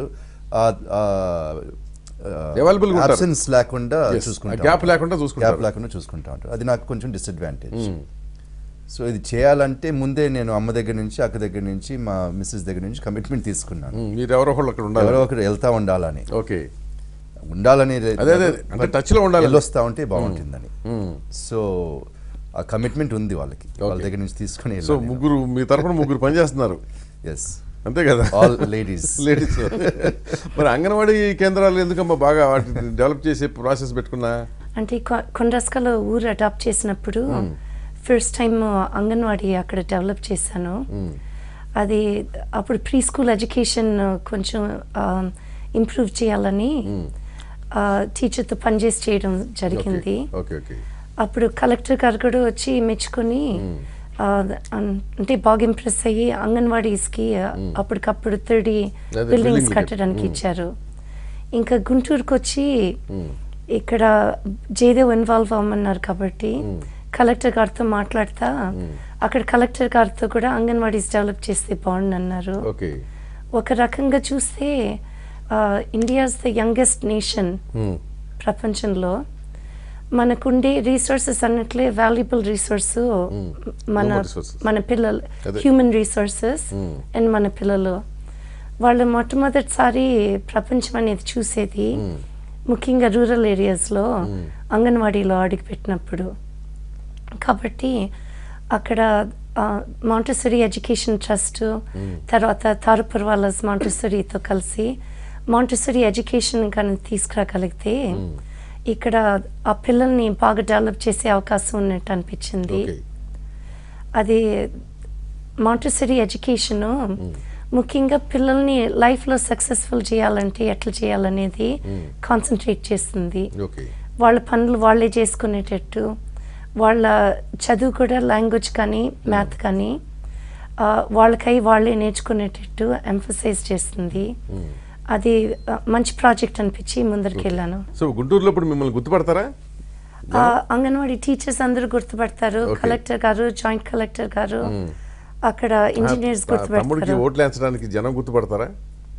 Available గా ఉంటారు. అబ్సెన్స్ లేకుండా Yes. చూసుకుంటారు ఆ gap లేకుండా చూసుకుంటారు. గ్యాప్ లేకుండా చూసుకుంటా ఉంటారు అది నాకు కొంచెం డిసడ్వాంటేజ్ సో ఇది చేయాలంటే ముందే నేను అమ్మ దగ్గర నుంచి అక్క దగ్గర నుంచి మా మిస్సెస్ దగ్గర నుంచి కమిట్మెంట్ తీసుకున్నాను Mm. మీరు ఎవరో ఒకళ్ళు అక్కడ ఉండాలి ఎవరో ఒకరు వెళ్తా ఉండాలని ఓకే ఉండాలని లేదు. అదే, అదే. అంటే touch లో ఉండాలి. వెళ్ళొస్తా ఉంటే బాగుంటుందని Mm. సో ఆ కమిట్మెంట్ ఉంది వాళ్ళకి వాళ్ళ Okay. దగ్గర నుంచి తీసుకుని సో ముగ్గురు మీ తరపున ముగ్గురు పనిచేస్తున్నారు ఎస్ అంతే కదా ఆల్ లేడీస్ లేడీస్ మరి అంగన్వాడీ కేంద్రాలు ఎందుకమ్మా బాగా వాటిని డెవలప్ చేసే ప్రాసెస్ పెట్టుకున్నా అంటే కొ- కొండస్కలో ఊరు అడాప్ట్ చేసినప్పుడు ఫస్ట్ టైం అంగన్వాడీ అక్కడ డెవలప్ చేశాను అది అప్పుడు ప్రీ స్కూల్ ఎడ్యుకేషన్ కొంచెం ఇంప్రూవ్ చేయాలని టీచర్తో పనిచేసి చేయడం జరిగింది ఓకే ఓకే అప్పుడు కలెక్టర్ గారు కూడా వచ్చి మెచ్చుకొని ఆ, అన్- అంటే బాగా ఇంప్రెస్ అయ్యి అంగన్వాడీస్కి అప్పటికప్పుడు థర్టీ అదే, బిల్డింగ్స్ building కట్టడానికి ఇచ్చారు ఇంకా గుంటూరుకు వచ్చి ఇక్కడ జయదేవ్ ఇన్వాల్వ్ అవ్వమన్నారు కాబట్టి కలెక్టర్ గారితో మాట్లాడతా అక్కడ కలెక్టర్ గారితో కూడా అంగన్వాడీస్ డెవలప్ చేస్తే బాగుండు అన్నారు ఓకే ఒక రకంగా చూస్తే ఇండియాస్ ద యంగెస్ట్ నేషన్ ప్రపంచంలో మనకుండే రీసోర్సెస్ అన్నట్లే వాల్యుబుల్ రీసోర్స్ మన Human resources. మన పిల్లలు అదే. Human resources Mm. అండ్ మన పిల్లలు వాళ్ళు మొట్టమొదటిసారి ప్రపంచం అనేది చూసేది ముఖ్యంగా రూరల్ ఏరియాస్లో అంగన్వాడీలో అడుగుపెట్టినప్పుడు కాబట్టి అక్కడ మాంటసరీ ఎడ్యుకేషన్ ట్రస్ట్ తర్వాత తారుపర్వాలస్ మాంటసరీతో కలిసి మాంటసరీ ఎడ్యుకేషన్ కానీ తీసుకురాగలిగితే ఇక్కడ ఆ పిల్లల్ని బాగా డెవలప్ చేసే అవకాశం ఉన్నట్టు అనిపించింది ఓకే అది మాంటసరీ ఎడ్యుకేషన్ ముఖ్యంగా పిల్లల్ని లైఫ్లో సక్సెస్ఫుల్ చేయాలంటే ఎట్లా చేయాలనేది కాన్సన్ట్రేట్ చేస్తుంది ఓకే వాళ్ళ పనులు వాళ్ళే చేసుకునేటట్టు వాళ్ళ చదువు కూడా లాంగ్వేజ్ కానీ మ్యాథ్ కానీ ఆ, వాళ్ళకై వాళ్ళే నేర్చుకునేటట్టు ఎంఫసైజ్ చేస్తుంది అది ఆ, మంచి ప్రాజెక్ట్ అనిపించి ముందరికి వెళ్ళాను సో గుంటూరులో ఇప్పుడు మిమ్మల్ని గుర్తుపడతారా ఆ, అంగన్వాడీ టీచర్స్ అందరూ గుర్తుపడతారు Okay. కలెక్టర్ గారు జాయింట్ కలెక్టర్ గారు అక్కడ ఇంజనీర్స్ ఆ, తమ్ముడికి గుర్తుపడతారు ఓట్లు వేయించడానికి జనం గుర్తుపడతారా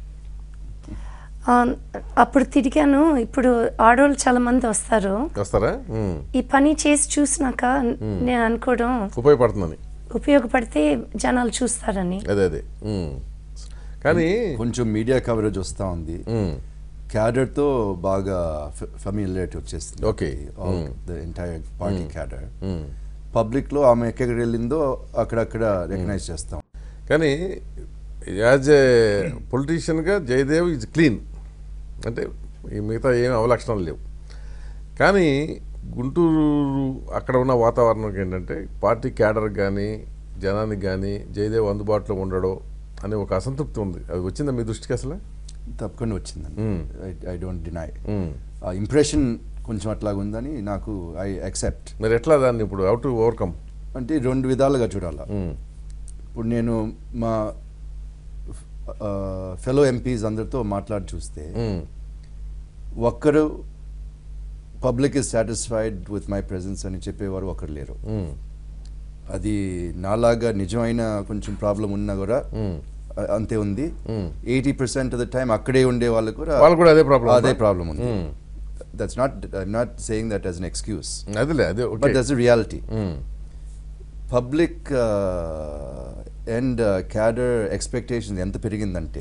ఆ, అప్పుడు తిరిగాను ఇప్పుడు ఆడవాళ్ళు చాలా మంది వస్తారు వస్తారా ఉమ్. ఈ పని చేసి చూసినాక నేను అనుకోవడం ఉపయోగపడుతుందని ఉపయోగపడితే జనాలు చూస్తారని అదే అదే ఉమ్. కానీ కొంచెం మీడియా కవరేజ్ వస్తూ ఉంది ఉమ్, క్యాడర్ తో బాగా ఫెమిలియారిటీ వచ్చేస్తుంది Okay. The entire party cadre um. Public లో ఆమె ఎక్కడ వెళ్ళిందో అక్కడక్కడ రికగ్నైజ్ చేస్తాం కానీ యాజ్ ఏ పొలిటీషియన్గా జయదేవ్ ఈజ్ క్లీన్ అంటే ఈ మిగతా ఏం అవలక్షణాలు లేవు కానీ గుంటూరు అక్కడ ఉన్న వాతావరణం ఏంటంటే పార్టీ క్యాడర్ కానీ జనానికి కానీ జయదేవ్ అందుబాటులో ఉండడం అనే ఒక అసంతృప్తి ఉంది అది వచ్చిందా మీ దృష్టికి అసలు తప్పకుండా వచ్చిందండి Mm. I don't deny Mm. ఆ ఇంప్రెషన్ కొంచెం అట్లాగా ఉందని నాకు ఐ అక్సెప్ట్ మరి ఎట్లా దాన్ని ఇప్పుడు హౌ టు ఓవర్కమ్ అంటే రెండు విధాలుగా చూడాలా ఇప్పుడు నేను మా ఫెలో ఎంపీస్ అందరితో మాట్లాడి చూస్తే ఒక్కరు public is satisfied with my presence అని చెప్పేవారు ఒకరు లేరు అది నాలాగా నిజమైన కొంచెం ప్రాబ్లం ఉన్నా కూడా అ- అంతే ఉంది eighty percent of the time అక్కడే ఉండే వాళ్ళు కూడా వాళ్ళు కూడా అదే problem అదే ఉందా? ప్రాబ్లం ఉంది Mm. That's not I'm not saying that as an excuse అదిలే అదే but okay that's reality public and cadre expectation ఎంత పెరిగిందంటే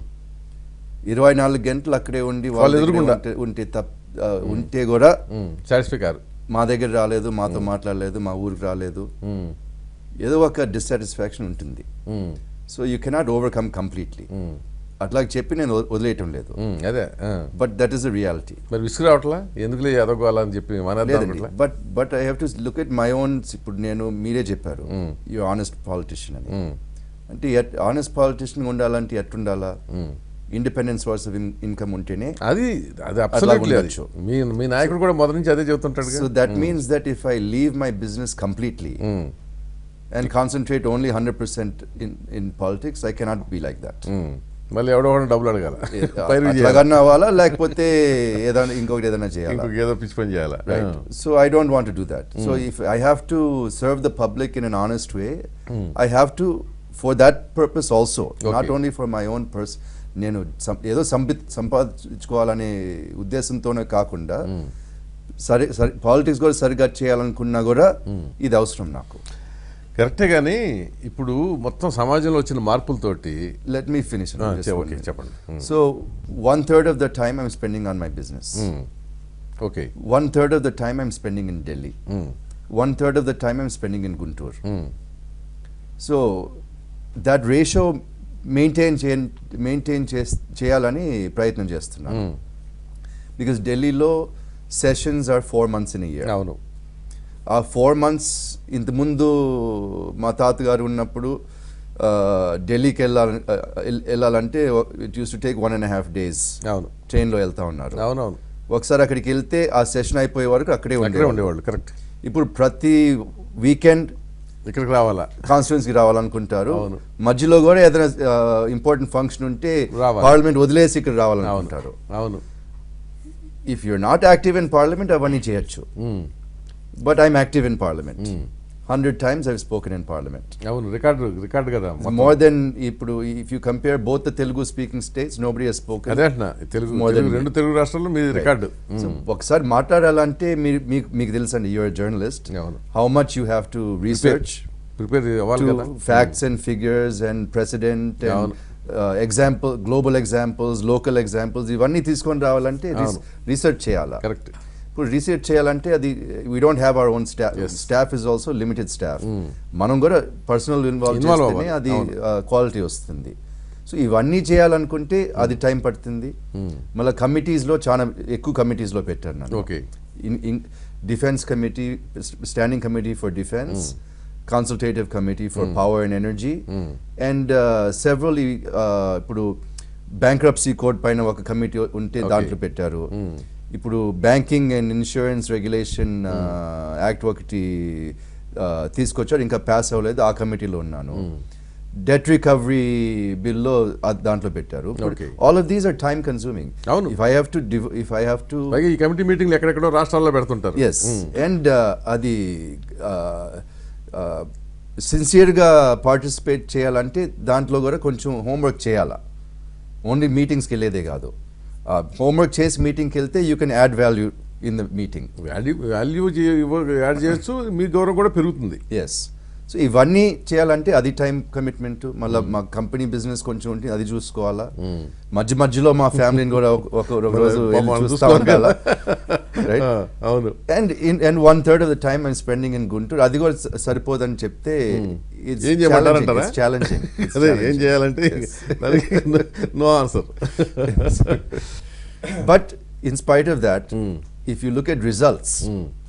ఇరవై నాలుగు గంటలు అక్కడే ఉండి వాళ్ళ వాళ్ళు దగ్గరే ఎదురుగుండా. ఉంటే- ఉంటే తప్ ఆ, ఉంటే కూడా సాటిస్ఫై కారు మా దగ్గర రాలేదు మాతో మాట్లాడలేదు మా ఊరికి రాలేదు ఏదో ఒక డిస్సాటిస్ఫాక్షన్ ఉంటుంది so you cannot overcome completely అట్లా చెప్పి నేను వద- వదిలేయటం లేదు అదే ఆ. But that is the reality మరి విసుగు రావట్లా ఎందుకులే ఎదగోవాలని చెప్పి మన లేదండి but but I have to look at my own ఇప్పుడు నేను మీరే చెప్పారు యూ ఆనెస్ట్ పాలిటిషియన్ అని అంటే ఆనెస్ట్ పాలిటిషియన్ ఉండాలంటే ఎట్టుండాలా ఇండిపెండెన్స్ సోర్స్ ఆఫ్ ఇన్కమ్ ఉంటేనే అది అది అబ్సల్యూట్లీ అది ఉండొచ్చు. మీ మీ నాయకుడు కూడా మొదటి నుంచి అదే చెబుతుంటాడు so that means that if I leave my business completely and concentrate only hundred percent in in politics I cannot be like that మళ్ళీ ఎవడో ఒకడు డబ్బులు అడగాల పైరు చేయాలి అట్లాగన్నా అవ్వాలా లేకపోతే ఏదైనా ఇంకొకటి ఏదైనా చేయాలా ఇంకొక ఏదో పిచ్చి పని చేయాలా right so i don't want to do that so if i have to serve the public in an honest way i have to for that purpose also not Okay. only for my own person నేను సం- ఏదో సంపి సంపాదించుకోవాలనే ఉద్దేశంతోనే కాకుండా సరి సరి politics కూడా సరిగ్గా చేయాలనుకున్నా కూడా ఇది అవసరం నాకు కరెక్టే కానీ ఇప్పుడు మొత్తం సమాజంలో వచ్చిన మార్పులతోటి లెట్ మీ ఫినిష్ ఆ, చె- okay, చెప్పండి. Mm. So one third of the time I'm spending on my business okay one third of the time I'm spending in Delhi one third of the time I'm spending in Guntur so that ratio maintain చే maintain చేయాలని ప్రయత్నం చేస్తున్నాను because ఢిల్లీలో sessions are four months in year అవును ఆ four months ఇంతకుముందు మా తాతగారు ఉన్నప్పుడు ఆ, ఢిల్లీకి వెళ్ళాలి వెళ్ళాలంటే it used to take one and half days అవును ట్రైన్లో వెళ్తా ఉన్నారు అవునవును ఒకసారి అక్కడికి వెళ్తే ఆ సెషన్ అయిపోయే వరకు అక్కడే అక్కడే ఉండేవాళ్ళు ఉండేవాళ్ళు కరెక్ట్ ఇప్పుడు ప్రతి వీకెండ్ ఇక్కడికి రావాలా కాన్స్టిట్యున్సీకి రావాలనుకుంటారు అవును. మధ్యలో కూడా ఏదైనా ఇంపార్టెంట్ ఫంక్షన్ ఉంటే రావాలి. పార్లమెంట్ వదిలేసి ఇక్కడ అవును రావాలనుకుంటారు అవును if you're not active in parliament అవన్నీ చేయొచ్చు but I'm active in parliament hundred times I spoken in parliament అవును రికార్డు రికార్డు కదా మొత్తం. మోర్ దెన్ ఇప్పుడు if you compare both the Telugu speaking states nobody అదే స్పోకెన్ అంటున్నా Telugu More than Telugu me. రెండు తెలుగు రాష్ట్రాల్లో మీది రికార్డు సో ఒకసారి మాట్లాడాలంటే మీరు మీకు మీకు తెలుసండి యూఆర్ జర్నలిస్ట్ అవును. How much you have to research prepare అవ్వాలి కదా to facts and figures and precedent and అవును. uh, example global examples local examples ఇవన్నీ తీసుకొని రావాలంటే అవును. రీసెర్చ్ చేయాలా కరెక్ట్ ఇప్పుడు రీసెర్చ్ చేయాలంటే అది we don't have our own staff Yes. Staff is also limited staff మనం కూడా పర్సనల్ ఇన్వాల్వ్ Involve చేస్తేనే అవ్వాలి. అది అవును. క్వాలిటీ వస్తుంది సో ఇవన్నీ చేయాలనుకుంటే అది టైం పడుతుంది మళ్ళీ కమిటీస్లో చాలా ఎక్కువ కమిటీస్లో పెట్టాను నన్ను okay in, in defense committee standing committee for defense consultative committee for power and energy and uh, several uh, ఇప్పుడు బ్యాంక్రప్సీ కోడ్ పైన ఒక కమిటీ ఉంటే Okay. దాంట్లో పెట్టారు ఇప్పుడు banking and insurance regulation act ఒకటి uh, తీసుకొచ్చారు ఇంకా పాస్ అవ్వలేదు ఆ కమిటీలో ఉన్నాను డెట్ రికవరీ బిల్లో దాంట్లో పెట్టారు Okay. All of these are time consuming అవును. If I have to if I have to పైగా ఈ కమిటీ మీటింగ్లు ఎక్కడెక్కడో రాష్ట్రాల్లో పెడుతుంటారు ఎస్ అండ్ అది సిన్సియర్గా పార్టిసిపేట్ చేయాలంటే దాంట్లో కూడా కొంచెం హోంవర్క్ చేయాలా ఓన్లీ మీటింగ్స్కి వెళ్ళేదే కాదు హోంవర్క్ చేసి మీటింగ్కి వెళ్తే you can add value in the meeting value value add చేయొచ్చు మీ గౌరవం కూడా పెరుగుతుంది ఎస్ సో ఇవన్నీ చేయాలంటే అది టైం కమిట్మెంట్ మళ్ళీ మా కంపెనీ బిజినెస్ కొంచెం ఉంటుంది అది చూసుకోవాలా మధ్య మధ్యలో మా ఫ్యామిలీని కూడా ఒక- ఒక ఒక రోజు పాపం వెళ్ళి వాళ్ళు చూస్తా చూసుకోవాలి ఉండాలా రైట్ ఆ, అవును and in and one third of the time I'm spending in Guntur అది కూడా స- సరిపోదని చెప్తే ఏం చేయమంటారంటారా ఛాలెంజింగ్ అదే ఏం చేయాలంటే దానికి no answer but in spite of that if you look at results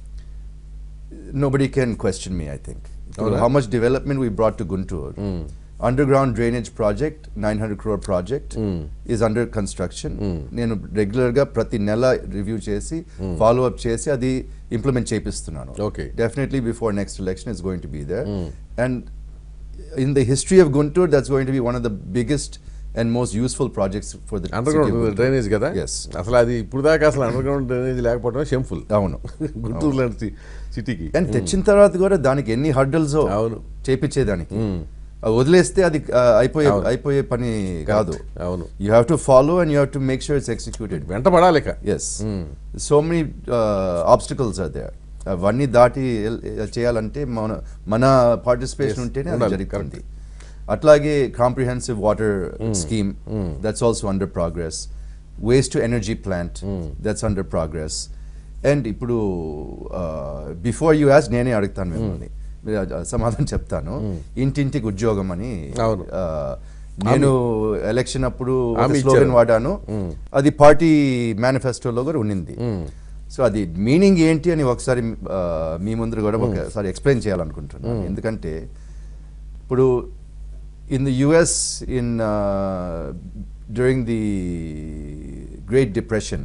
nobody can question me i think Alright. how much development we brought to guntur under drainage project nine hundred crore project is under construction నేను regular గా ప్రతి నెల review చేసి follow up చేసి అది implement చేపిస్తున్నాను Okay. Definitely before next election is going to be there and in the history of Guntur, that's going to be one of the biggest and most useful projects for the under city of ground Guntur. Drainage కదా Yes. అసలు అది ఇప్పుడు దాకా అసలు under ground drainage లేకపోవడం షెంఫుల్ అవును గుంటూరు లాంటి సిటీకి అండ్ తెచ్చిన తర్వాత కూడా దానికి ఎన్ని హర్డల్స్ అవును. చేపించేదానికి అది వదిలేస్తే అది ఆ, అయిపోయే అవును. అయిపోయే పని కాదు అవును you have to follow and you have to make sure it's executed వెంట పడాలిక yes so many obstacles are there అవన్నీ దాటి ఎల్- చేయాలంటే మన మన పార్టిసిపేషన్ Yes, ఉంటేనే అది ఉండాలి, జరుగుతుంది అట్లాగే comprehensive water scheme that's also under progress waste to energy plant that's under progress and ఇప్పుడు బిఫోర్ యూ యాజ్ నేనే అడుగుతాను మిమ్మల్ని మీరు ఆ- ఆ సమాధానం చెప్తాను ఇంటింటికి ఉద్యోగం అని అవును. ఆ, నేను ఎలక్షన్ అప్పుడు హామీ స్లోగన్ ఇచ్చారు. వాడాను అది పార్టీ మేనిఫెస్టోలో కూడా ఉన్నింది సో అది మీనింగ్ ఏంటి అని ఒకసారి ఆ, మీ ముందు కూడా ఒకసారి ఎక్స్ప్లెయిన్ చేయాలనుకుంటున్నాను ఎందుకంటే ఇప్పుడు in the US in during the great depression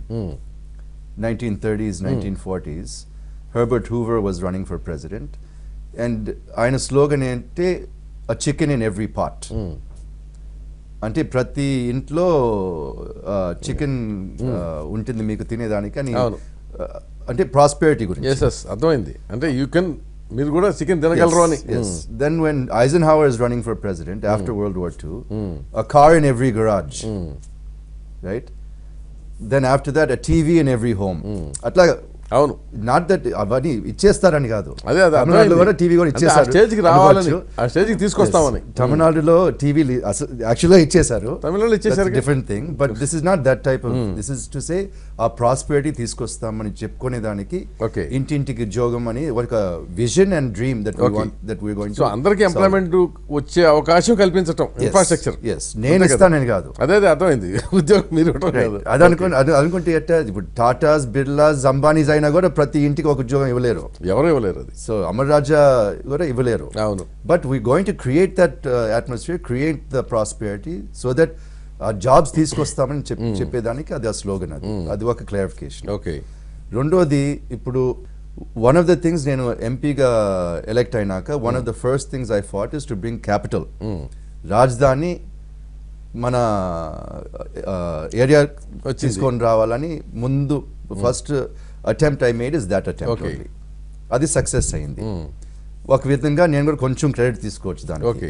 1930s, 1940s, Herbert Hoover was running for president. And ఆయన స్లోగన్ ఏంటంటే a chicken in every pot అంటే ప్రతి ఇంట్లో చికెన్ ఉంటుంది మీకు తినేదానికి అని అవును. ఆ, అంటే ప్రాస్పెరిటీ గురించి ఎస్ ఎస్ అర్థమైంది అంటే యూ కెన్ మీరు కూడా చికెన్ తినగలరు అని Yes, yes. Then when Eisenhower is running for president after World War II, a car in every garage, right? Then after that, a TV in every home. అట్లా అవును not that అవన్నీ ఇచ్చేస్తారని కాదు అదే అదే తమిళనాడులో అర్థమైంది. కూడా టీవీ కూడా అంటే ఆ ఇచ్చేసారు స్టేజ్కి రావాలని అనుకోవచ్చు. ఆ స్టేజ్కి తీసుకొస్తామని Yes. తమిళనాడులో టీవీ యాక్చువల్గా ఇచ్చేసారు తమిళనాడులో ఇచ్చేసారు different thing but this is not that type of this is to say ఆ ప్రాస్పెరిటీ తీసుకొస్తామని చెప్పుకునే దానికి Okay. ఇంటింటికి ఉద్యోగం అని ఒక vision and dream that Okay. That we going so అందరికి ఎంప్లాయ్మెంట్ వచ్చే అవకాశం కల్పించటం ఇన్ఫ్రాస్ట్రక్చర్ ఎస్ నేను ఇస్తానని కాదు అదే అదే అర్థమైంది ఉద్యోగం మీరు ఇవ్వటం కాదు అది అనుకుని అది అనుకుంటే ఎట్టా ఇప్పుడు టాటాస్ బిర్లాస్ అంబానీస్ అయినా కూడా ప్రతి ఇంటికి ఒక ఉద్యోగం ఇవ్వలేరు ఎవరు ఇవ్వలేరు అది సో అమర్ రాజా కూడా ఇవ్వలేరు అవును but we going to create that atmosphere create the prosperity so that jobs తీసుకొస్తామని చెప్ చెప్పేదానికి అది ఆ స్లోగన్ అది అది ఒక క్లారిఫికేషన్ ఓకే రెండోది ఇప్పుడు వన్ ఆఫ్ ద థింగ్స్ నేను ఎంపీగా ఎలెక్ట్ అయినాక one of the first things I fought is to bring capital రాజధాని మన ఏరియా వచ్చింది. తీసుకొని రావాలని ముందు first attempt I made is that attempt Okay. Only అది సక్సెస్ అయింది ఒక విధంగా నేను కూడా కొంచెం క్రెడిట్ తీసుకోవచ్చు దానికి ఓకే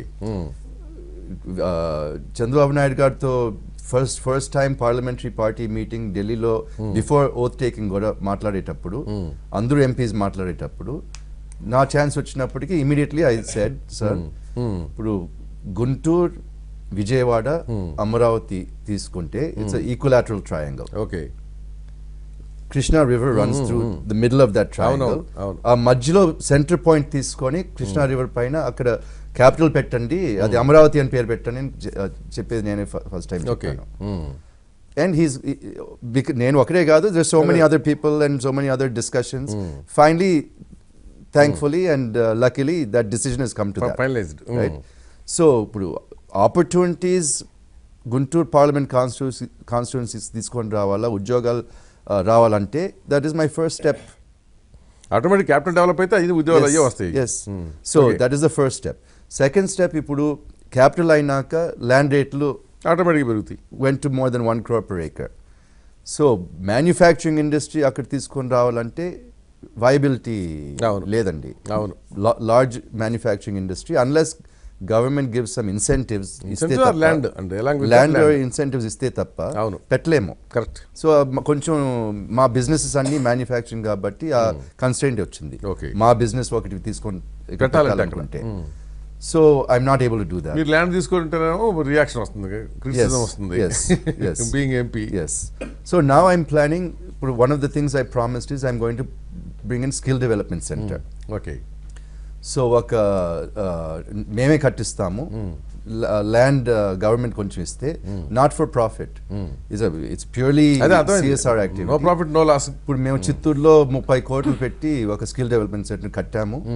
ఆ, చంద్రబాబు నాయుడు గారితో first first time parliamentary party meeting ఢిల్లీలో బిఫోర్ ఓత్ టేకింగ్ కూడా మాట్లాడేటప్పుడు అందరూ ఎంపీస్ మాట్లాడేటప్పుడు నా ఛాన్స్ వచ్చినప్పటికీ ఇమీడియట్లీ ఐ సెడ్ సార్ ఇప్పుడు గుంటూరు విజయవాడ అమరావతి తీసుకుంటే it's equilateral triangle okay Krishna river runs through the middle of that triangle అవును, అవును. ఆ మధ్యలో సెంటర్ పాయింట్ తీసుకొని కృష్ణా రివర్ పైన అక్కడ క్యాపిటల్ పెట్టండి అది అమరావతి అని పేరు పెట్టండి అని చె- చెప్పేది నేనే ఫస్ట్ టైం ఓకే చెప్పాను అండ్ హీస్ నేను ఒకటే కాదు there so many other people and so many other discussions finally thankfully and luckily that decision is come to Finalized. Right so ఇప్పుడు opportunities Guntur parliament constituency constituencies తీసుకొని రావాలా ఉద్యోగాలు uh, రావాలంటే that is my first step automatic capital develop అయితే ఐదు ఉద్యోగాలు అయ్యే వస్తాయి yes so Okay. That is the first step second step ఇప్పుడు క్యాపిటల్ అయినాక ల్యాండ్ రేట్లు ఆటోమేటిక్ పెరుగుతాయి went to more than one crore per acre. So manufacturing industry అక్కడ తీసుకొని రావాలంటే వైబిలిటీ అవును. లేదండి అవును. Large manufacturing industry unless government give some incentives Incentives or land? And along with that land land. Incentives ఇస్తే తప్ప అవును. పెట్టలేము కరెక్ట్ సో మ- కొంచెం మా బిజినెసెస్ అన్ని మ్యానుఫ్యాక్చరింగ్ కాబట్టి ఆ కన్స్టెంట్ వచ్చింది Okay. మా బిజినెస్ ఒకటి తీసుకొని ఇక్కడ పెట్టాలంటే పెట్టాలనుకుంటే so I'm not able to do that మీరు ల్యాండ్ తీసుకుంటేనేమో రియాక్షన్ వస్తుంది క్రిటిసిజం Yes, వస్తుంది yes, yes. Being MP Yes. So now I'm planning. One of the things I promised is I'm going to bring in skill development center. Okay so ఒక uh, మేమే కట్టిస్తాము land government కొంచెం ఇస్తే not for profit it's it's purely అదే CSR అర్థం activity no profit no loss ఇప్పుడు మేము చిత్తూరులో ముప్పై కోట్లు పెట్టి ఒక స్కిల్ డెవలప్మెంట్ సెంటర్ కట్టాము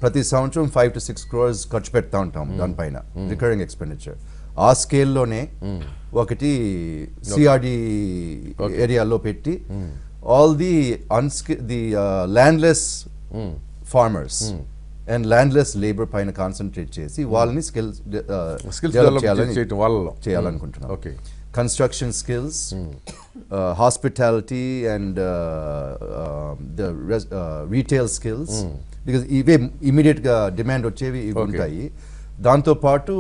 ప్రతి సంవత్సరం ఫైవ్ టు సిక్స్ క్రోర్స్ ఖర్చు పెడతా ఉంటాం దానిపైన రికరింగ్ ఎక్స్పెండిచర్ ఆ స్కేల్లోనే ఒకటి సిఆర్డి ఏరియాలో పెట్టి ఆల్ ది అన్స్కి the landless farmers and landless labour పైన కాన్సన్ట్రేట్ చేసి వాళ్ళని స్కిల్స్ స్కిల్స్ డెవలప్ చేయటం వాళ్ళలో చేయాలనుకుంటున్నాం okay construction skills hospitality and the retail skills because ఇవే ఇమీడియట్గా డిమాండ్ వచ్చేవి ఇవి Okay. ఉంటాయి దాంతోపాటు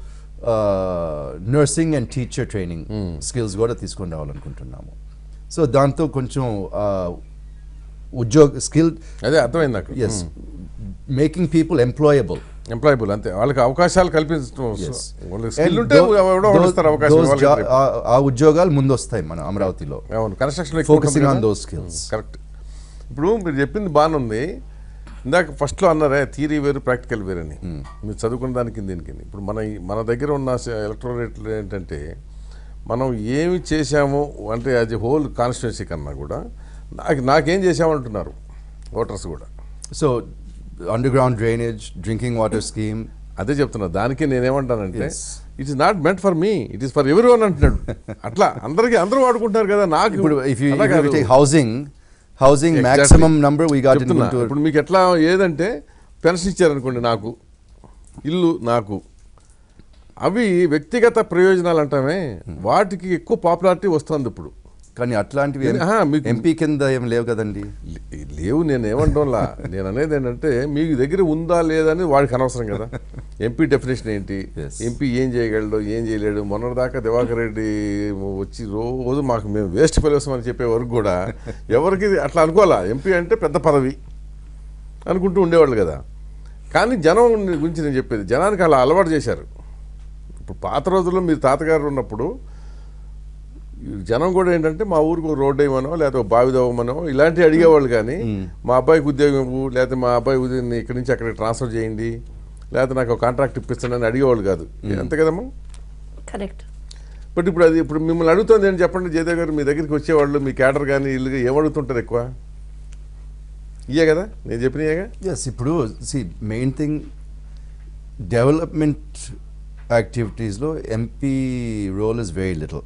nursing and teacher training skills కూడా తీసుకొని రావాలనుకుంటున్నాము సో దాంతో కొంచెం uh, ఉద్యోగ స్కిల్ అదే అర్థమైంది నాకు yes making people employable employable అంతే వాళ్ళకి అవకాశాలు కల్పించడం Yes. వాళ్ళకి స్కిల్ And ఉంటే tho- ఎవడో ఒకడు those- ఇస్తారు అవకాశం those వాళ్ళకి jo- రేపు. ఆ- ఆ ఉద్యోగాలు ముందు వస్తాయి మన అమరావతిలో అవును construction Focusing on those skills. Correct ఇప్పుడు మీరు చెప్పింది బాగానే ఉంది ఇందాక ఫస్ట్లో అన్నారే థియరీ వేరు ప్రాక్టికల్ వేరని మీరు చదువుకున్న దానికి దీనికి ఇప్పుడు మన ఈ- మన దగ్గర ఉన్న ఎలక్ట్రోరేట్లు ఏంటంటే మనం ఏమి చేశాము అంటే అది హోల్ కాన్స్టిట్యున్సీ కన్నా కూడా నాకు నాకేం చేశామంటున్నారు ఓటర్స్ కూడా so under ground drainage drinking water scheme అదే చెప్తున్నా దానికి నేనేమంటానంటే Yes. It is not meant for me it is for every one అంటున్నాడు అట్లా అందరికి అందరూ వాడుకుంటారు కదా నాకు ఇప్పుడు ఇఫ్ యూ అలా కాదు. Take housing housing Exactly. Maximum number we got in చెప్తున్నా. గుంటూరు ఇప్పుడు మీకు ఎట్లా ఏదంటే పెన్షన్ ఇచ్చారనుకోండి నాకు ఇల్లు నాకు అవి వ్యక్తిగత ప్రయోజనాలు అంటామే వాటికి ఎక్కువ పాపులారిటీ వస్తుంది ఇప్పుడు కానీ అట్లాంటివి ఆహా, మీకు- ఎంపీ కింద ఏం లేవు కదండి లే- లేవు నేను ఏమంటోలా నేను అనేది ఏంటంటే మీకు దగ్గర ఉందా లేదా అని వాడికి అనవసరం కదా ఎంపీ డెఫినేషన్ ఏంటి Yes. ఎంపీ ఏం చేయగలడు ఏం చేయలేడు మొన్నటిదాకా దివాకర్ రెడ్డి వచ్చి రోజు మాకు మేము వేస్ట్ ఫెలోసం అని చెప్పే వరకు కూడా ఎవరికి ఇది అట్లా అనుకోవాలా ఎంపీ అంటే పెద్ద పదవి అనుకుంటూ ఉండేవాళ్ళు కదా కానీ జనం గురించి నేను చెప్పేది జనానికి అలా అలవాటు చేశారు ఇప్పుడు పాత రోజుల్లో మీరు తాతగారు ఉన్నప్పుడు ఈ జనం కూడా ఏంటంటే మా ఊరికి ఒక రోడ్డు వేయమనో లేకపోతే ఒక బావి తవ్వమనో ఇలాంటివి అడిగేవాళ్ళు కానీ మా అబ్బాయికి ఉద్యోగం ఇవ్వు లేకపోతే మా అబ్బాయి ఉద్యోగం ఇక్కడి నుంచి అక్కడికి ట్రాన్స్ఫర్ చేయండి లేకపోతే నాకు ఒక కాంట్రాక్ట్ ఇప్పిస్తాను అని అడిగేవాళ్ళు కాదు అంతే కదమ్మా కరెక్ట్ బట్ ఇప్పుడు అది ఇప్పుడు మిమ్మల్ని అడుగుతుంది ఏంటి చెప్పండి జయదేవ్ గారు మీ దగ్గరికి వచ్చేవాళ్ళు మీ క్యాడర్ కానీ వీళ్ళు ఏమడుగుతుంటారు ఎక్కువ ఇయే కదా నేను చెప్పినయేగా ఎస్ ఇప్పుడు సి మెయిన్ థింగ్ డెవలప్మెంట్ యాక్టివిటీస్లో MP role is very little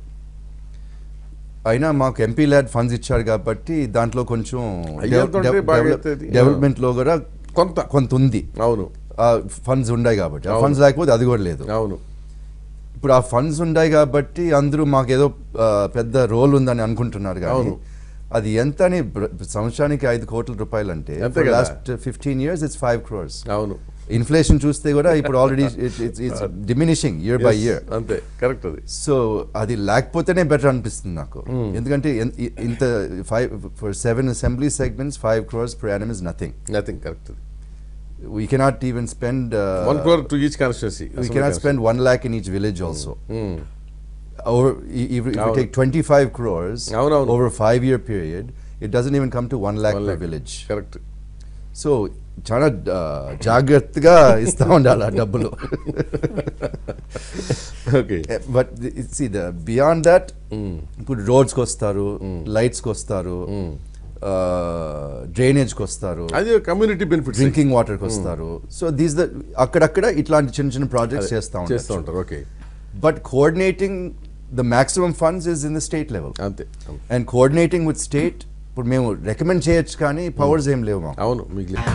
అయినా మాకు ఎంపీ ల్యాడ్ ఫండ్స్ ఇచ్చారు కాబట్టి దాంట్లో కొంచెం అయ్యేంతుంటే బాగా అవుతుంది. డెవలప్మెంట్లో కూడా కొంత కొంత ఉంది అవును ఫండ్స్ ఉన్నాయి కాబట్టి ఆ అవును. ఫండ్స్ లేకపోతే అది కూడా లేదు అవును ఇప్పుడు ఆ ఫండ్స్ ఉన్నాయి కాబట్టి అందరూ మాకు ఏదో ఆ, పెద్ద రోల్ ఉందని అనుకుంటున్నారు కానీ అవును. అది ఎంత అని బ్ర- సంవత్సరానికి ఐదు కోట్ల రూపాయలు అంటే అంతే కదా. Last fifteen years it's five crores అవును ఇన్ఫ్లేషన్ చూస్తే కూడా ఇప్పుడు already it's diminishing year by Yes, year అంతే కరెక్ట్ అది సో అది లేకపోతేనే బెటర్ అనిపిస్తుంది నాకు ఎందుకంటే ఎన్- ఇ- ఇంత five for seven assembly segments five crores per annum is nothing nothing correct అది we cannot even spend uh, one crore to each constituency we cannot spend one lakh in each village also over i- if, if you అవును. take 25 crores అవును, అవును. over a five year period it doesn't even come to one lakh per village correct so చాలా uh, జాగ్రత్తగా ఇస్తా ఉండాలి ఆ డబ్బులు okay but see the beyond that ఇప్పుడు రోడ్స్కి వస్తారు లైట్స్కి వస్తారు డ్రైనేజ్కి వస్తారు అది కమ్యూనిటీ బెనిఫిట్స్ డ్రింకింగ్ వాటర్కి వస్తారు సో దీస్ ద అక్కడక్కడ ఇట్లాంటి చిన్న చిన్న ప్రాజెక్ట్స్ చేస్తా చేస్తూ ఉంటారు ఉంటారు okay but coordinating the maximum funds is in the state level అంతే అండ్ కోఆర్డినేటింగ్ విత్ స్టేట్ ఇప్పుడు మేము రికమెండ్ చేయొచ్చు కానీ పవర్స్ ఏం లేవు మాకు అవును మీకు లేదు.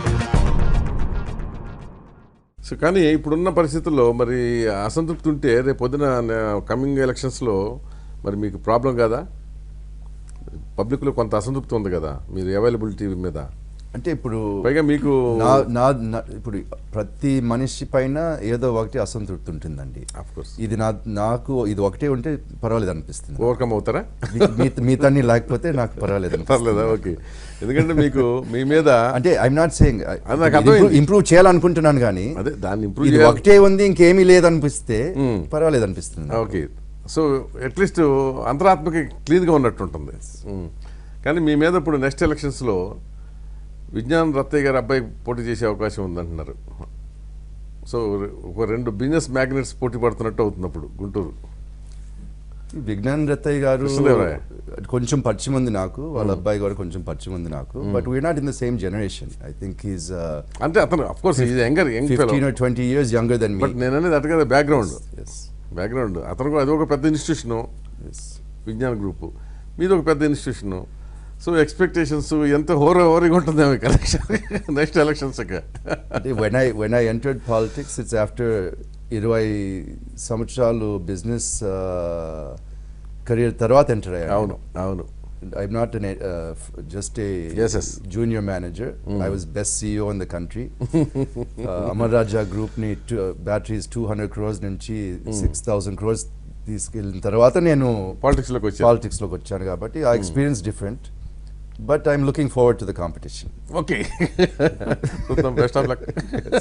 సో కానీ ఇప్పుడున్న పరిస్థితుల్లో మరి అసంతృప్తి ఉంటే రేపు పొద్దున కమింగ్ ఎలక్షన్స్లో మరి మీకు ప్రాబ్లం కాదా పబ్లిక్లో కొంత అసంతృప్తి ఉంది కదా మీరు అవైలబిలిటీ మీద అంటే ఇప్పుడు పైగా మీకు నా నా నా- ఇప్పుడు ప్రతి మనిషి పైన ఏదో ఒకటి అసంతృప్తి ఉంటుందండి ఆఫ్ కోర్స్ ఇది నా నాకు ఇది ఒకటే ఉంటే పర్వాలేదు అనిపిస్తుంది ఓవర్కమ్ అవుతారా మీ- మీ- మిగతాన్ని లేకపోతే నాకు పర్వాలేదు అనిపిస్తుంది. పర్లేదా ఓకే ఎందుకంటే మీకు మీ మీద అంటే ఐఎమ్ నాట్ సేయింగ్ అది నాకు అర్థమైంది. ఇంప్రూవ్ చేయాలనుకుంటున్నాను కానీ అదే దాన్ని ఇంప్రూవ్ ఇది చేయాలి ఒకటే ఉంది ఇంకేమీ లేదనిపిస్తే Hmm. పర్వాలేదు అనిపిస్తుంది నాకు. ఓకే సో అట్లీస్ట్ అంతరాత్మకి క్లీన్గా ఉన్నట్టు ఉంటుంది ఉమ్. కానీ మీ మీద ఇప్పుడు నెక్స్ట్ ఎలక్షన్స్లో విజ్ఞాన్ రత్తయ్య గారి అబ్బాయి పోటీ చేసే అవకాశం ఉందంటున్నారు సో ఒక రెండు బిజినెస్ మ్యాగ్నెట్స్ పోటీ పడుతున్నట్టు అవుతుంది అప్పుడు గుంటూరు విజ్ఞాన్ రత్తయ్య గారు కృష్ణదేవరాయ. కొంచెం పరిచయం ఉంది నాకు వాళ్ళ అబ్బాయి కూడా కొంచెం పరిచయం ఉంది నాకు but we're not in the same generation I think he's అంటే అతను అఫ్ కోర్స్ ఇది younger young fifteen or twenty years younger then me but నేను అనేది అటు కదా బ్యాక్గ్రౌండ్ బ్యాక్గ్రౌండ్ అతను కూడా అది ఒక పెద్ద ఇన్స్టిట్యూషను విజ్ఞాన గ్రూపు మీది ఒక పెద్ద ఇన్స్టిట్యూషను సో ఎక్స్పెక్టేషన్స్ ఎంత హోర హోరీగా ఉంటుందేమో election next elections when I when I entered politics it's after ఇరవై సంవత్సరాలు బిజినెస్ కెరియర్ తర్వాత ఎంటర్ అయ్యాను అవును అవును I'm not an, uh, f- just a Yes, yes. junior manager. I was best CEO in the country. uh, Amar Raja Group ni two, uh, batteries 200 crores నుంచి 6000 crores తీసుకెళ్ళిన తర్వాత నేను పాలిటిక్స్లోకి వచ్చారు politics లోకి వచ్చాను కాబట్టి ఆ experience different but I'm looking forward to the competition okay best of luck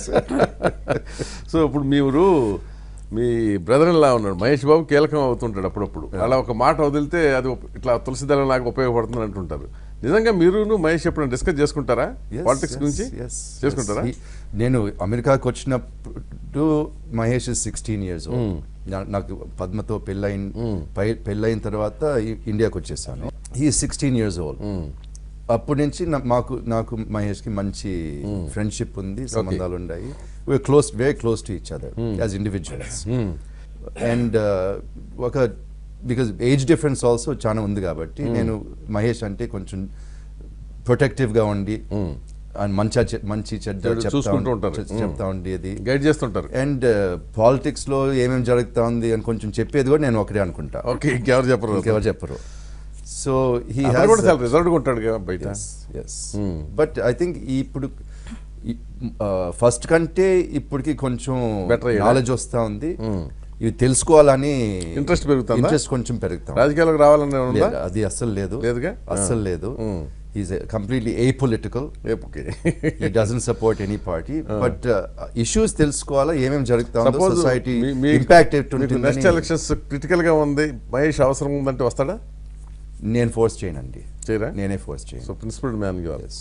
so ఇప్పుడు మీరు మీ బ్రదర్ లా ఉన్నాడు మహేష్ బాబు కీలకం అవుతుంటాడు అప్పుడప్పుడు అలా ఒక మాట వదిలితే అది ఒక- ఇట్లా తులసి దళం లాగా ఉపయోగపడుతుంది అంటుంటారు నిజంగా మీరును మహేష్ ఎప్పుడైనా డిస్కస్ చేసుకుంటారా పాలిటిక్స్ గురించి చేసుకుంటారా నేను అమెరికాకి వచ్చినప్పుడు మహేష్ సిక్స్టీన్ ఇయర్స్ నాకు పద్మతో పెళ్ళైన పై- పెళ్ళైన తర్వాత ఇ- ఇండియాకి వచ్చేసాను హీ సిక్స్టీన్ ఇయర్స్ ఓల్డ్ అప్పటి నుంచి నా- మాకు నాకు మహేష్కి మంచి ఫ్రెండ్షిప్ ఉంది సంబంధాలు ఉన్నాయి we're close very close to each other as individuals and ఒక బికాజ్ ఏజ్ డిఫరెన్స్ ఆల్సో చాలా ఉంది కాబట్టి నేను మహేష్ అంటే కొంచెం ప్రొటెక్టివ్గా ఉండి అండ్ మంచి మంచి చెడ్డ చెడు చెప్తా చూసుకుంటూ ఉం- ఉంటారు. చె- చెప్తా ఉండేది గైడ్ చేస్తుంటారు అండ్ పాలిటిక్స్ లో ఏమేమి జరుగుతా ఉంది అని కొంచెం చెప్పేది కూడా నేను ఒకటే అనుకుంటా ఓకే ఇంకెవరు చెప్పరు ఇంకెవరు చెప్పరు సో హీ అతను కూడా చాలా రిజర్వ్డ్గా ఉంటాడు కదా బయట ఎస్ బట్ ఐ థింక్ ఇప్పుడు ఫస్ట్ కంటే ఇప్పటికి కొంచెం Better అయ్యాడా? నాలెడ్జ్ వస్తా ఉంది ఇవి తెలుసుకోవాలని Interest పెరుగుతుందా? ఇంట్రెస్ట్ కొంచెం పెరుగుతాం రాజకీయాలకు రావాలని ఉందా అది అస్సలు లేదు లేదుగా? అస్సలు లేదు is completely a political okay he doesn't support any party but issues తెలుసుకోవాలా ఏమేమి జరుగుతా ఉందో సపోజ్ సొసైటీ ఇంపాక్ట్ నెక్స్ట్ ఎట్టుంటుందని ఎలక్షన్స్ క్రిటికల్ గా ఉంది మహేష్ అవసరం ఉందంటే వస్తాడా నేను ఫోర్స్ చేయనండి చేయరా నేనే ఫోర్స్ చేయను so principle man Yes.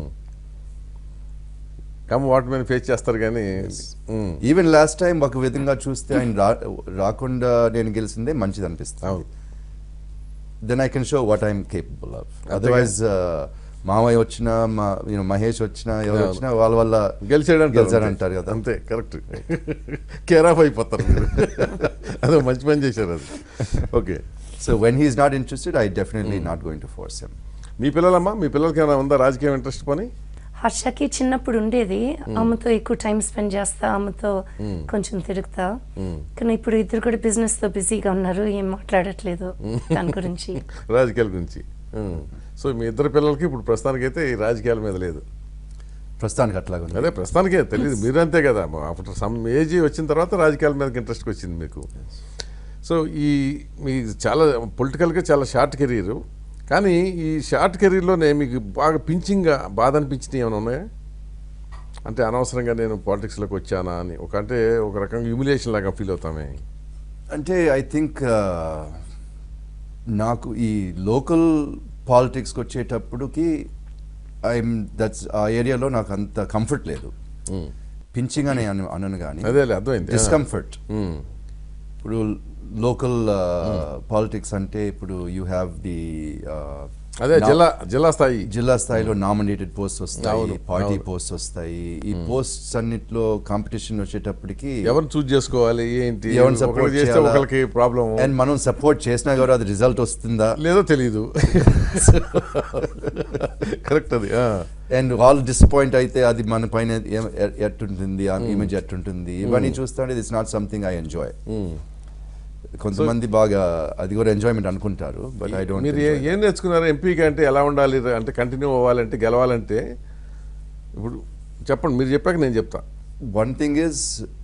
Come what man face చేస్తారు కానీ Mm. ఈవెన్ లాస్ట్ టైం ఒక విధంగా చూస్తే ఆయన రా రాకుండా నేను గెలిచిందే మంచిది అనిపిస్తుంది అవును. Then I can show what I'm capable of otherwise మామయ్య వచ్చినా మా యూనో మహేష్ వచ్చినా ఎవరు అవును. వచ్చినా వాళ్ళ వల్ల గెలిచాడంటారు గెలిచారంటారు కదా అంతే కరెక్ట్ కేర్ ఆఫ్ అయిపోతారు మీరు అదే మంచి పని చేశారు అది okay so when he's not interested I definitely not going to force him మీ పిల్లలమ్మా మీ పిల్లలకి ఏమైనా ఉందా రాజకీయం ఇంట్రెస్ట్ పని హర్షకి చిన్నప్పుడు ఉండేది ఆమెతో ఎక్కువ టైం స్పెండ్ చేస్తా ఆమెతో కొంచెం తిరుగుతా కానీ ఇప్పుడు ఇద్దరు కూడా బిజినెస్ తో బిజీగా ఉన్నారు ఏం మాట్లాడట్లేదు దాని గురించి రాజకీయాల గురించి సో మీ ఇద్దరు పిల్లలకి ఇప్పుడు ప్రస్తుతానికి అయితే ఈ రాజకీయాల మీద లేదు ప్రస్తుతానికి అట్లాగా ఉంది అదే ప్రస్తుతానికే తెలియదు మీరు అంతే కదా ఆఫ్టర్ సమ్ ఏజ్ వచ్చిన తర్వాత రాజకీయాల మీదకి ఇంట్రెస్ట్ వచ్చింది మీకు సో ఈ మీ చాలా పొలిటికల్గా చాలా షార్ట్ కెరీర్ కానీ ఈ షార్ట్ కెరీర్లోనే మీకు బాగా పించింగ్గా బాధ అనిపించినవి ఏమైనా ఉన్నాయా అంటే అనవసరంగా నేను పాలిటిక్స్లోకి వచ్చానా అని ఒక అంటే ఒక రకంగా హ్యూమిలేషన్ లాగా ఫీల్ అవుతామే అంటే ఐ థింక్ నాకు ఈ లోకల్ పాలిటిక్స్కి వచ్చేటప్పటికి ఐఎమ్ దట్స్ ఆ ఏరియాలో నాకు అంత కంఫర్ట్ లేదు పించింగ్ అని అను అనను కానీ అదేలే అర్థమైంది డిస్కంఫర్ట్ ఉమ్. ఇప్పుడు లోకల్ పాలిటిక్స్ అంటే ఇప్పుడు యూ హ్యావ్ ది అదే జిల్లా జిల్లా స్థాయి జిల్లా స్థాయిలో నామినేటెడ్ పోస్ట్ వస్తాయి అవును, పార్టీ అవును. పోస్ట్ వస్తాయి ఈ పోస్ట్స్ అన్నిట్లో కాంపిటీషన్ వచ్చేటప్పటికి ఎవరిని చూస్ చేసుకోవాలి ఏంటి ఎవరిని support ఒకరికి చేస్తే చేయాలా? ఒకరికి ప్రాబ్లం అండ్ మనం సపోర్ట్ చేసినా కూడా అది రిజల్ట్ వస్తుందా లేదో తెలియదు కరెక్ట్ అది ఆ. అండ్ వాళ్ళు డిసప్పాయింట్ అయితే అది మన పైన ఏం- ఎ- ఎట్టుంటుంది ఆ ఇమేజ్ ఎట్టుంటుంది ఇవన్నీ చూస్తుంటే it's not something I enjoy కొంతమంది బాగా అది కూడా ఎంజాయ్మెంట్ అనుకుంటారు బట్ ఐ డోంట్ మీరు ఏ- ఏం నేర్చుకున్నారు ఎంపీకి అంటే ఎలా ఉండాలి అంటే కంటిన్యూ అవ్వాలంటే గెలవాలంటే ఇప్పుడు చెప్పండి మీరు చెప్పాక నేను చెప్తా one thing is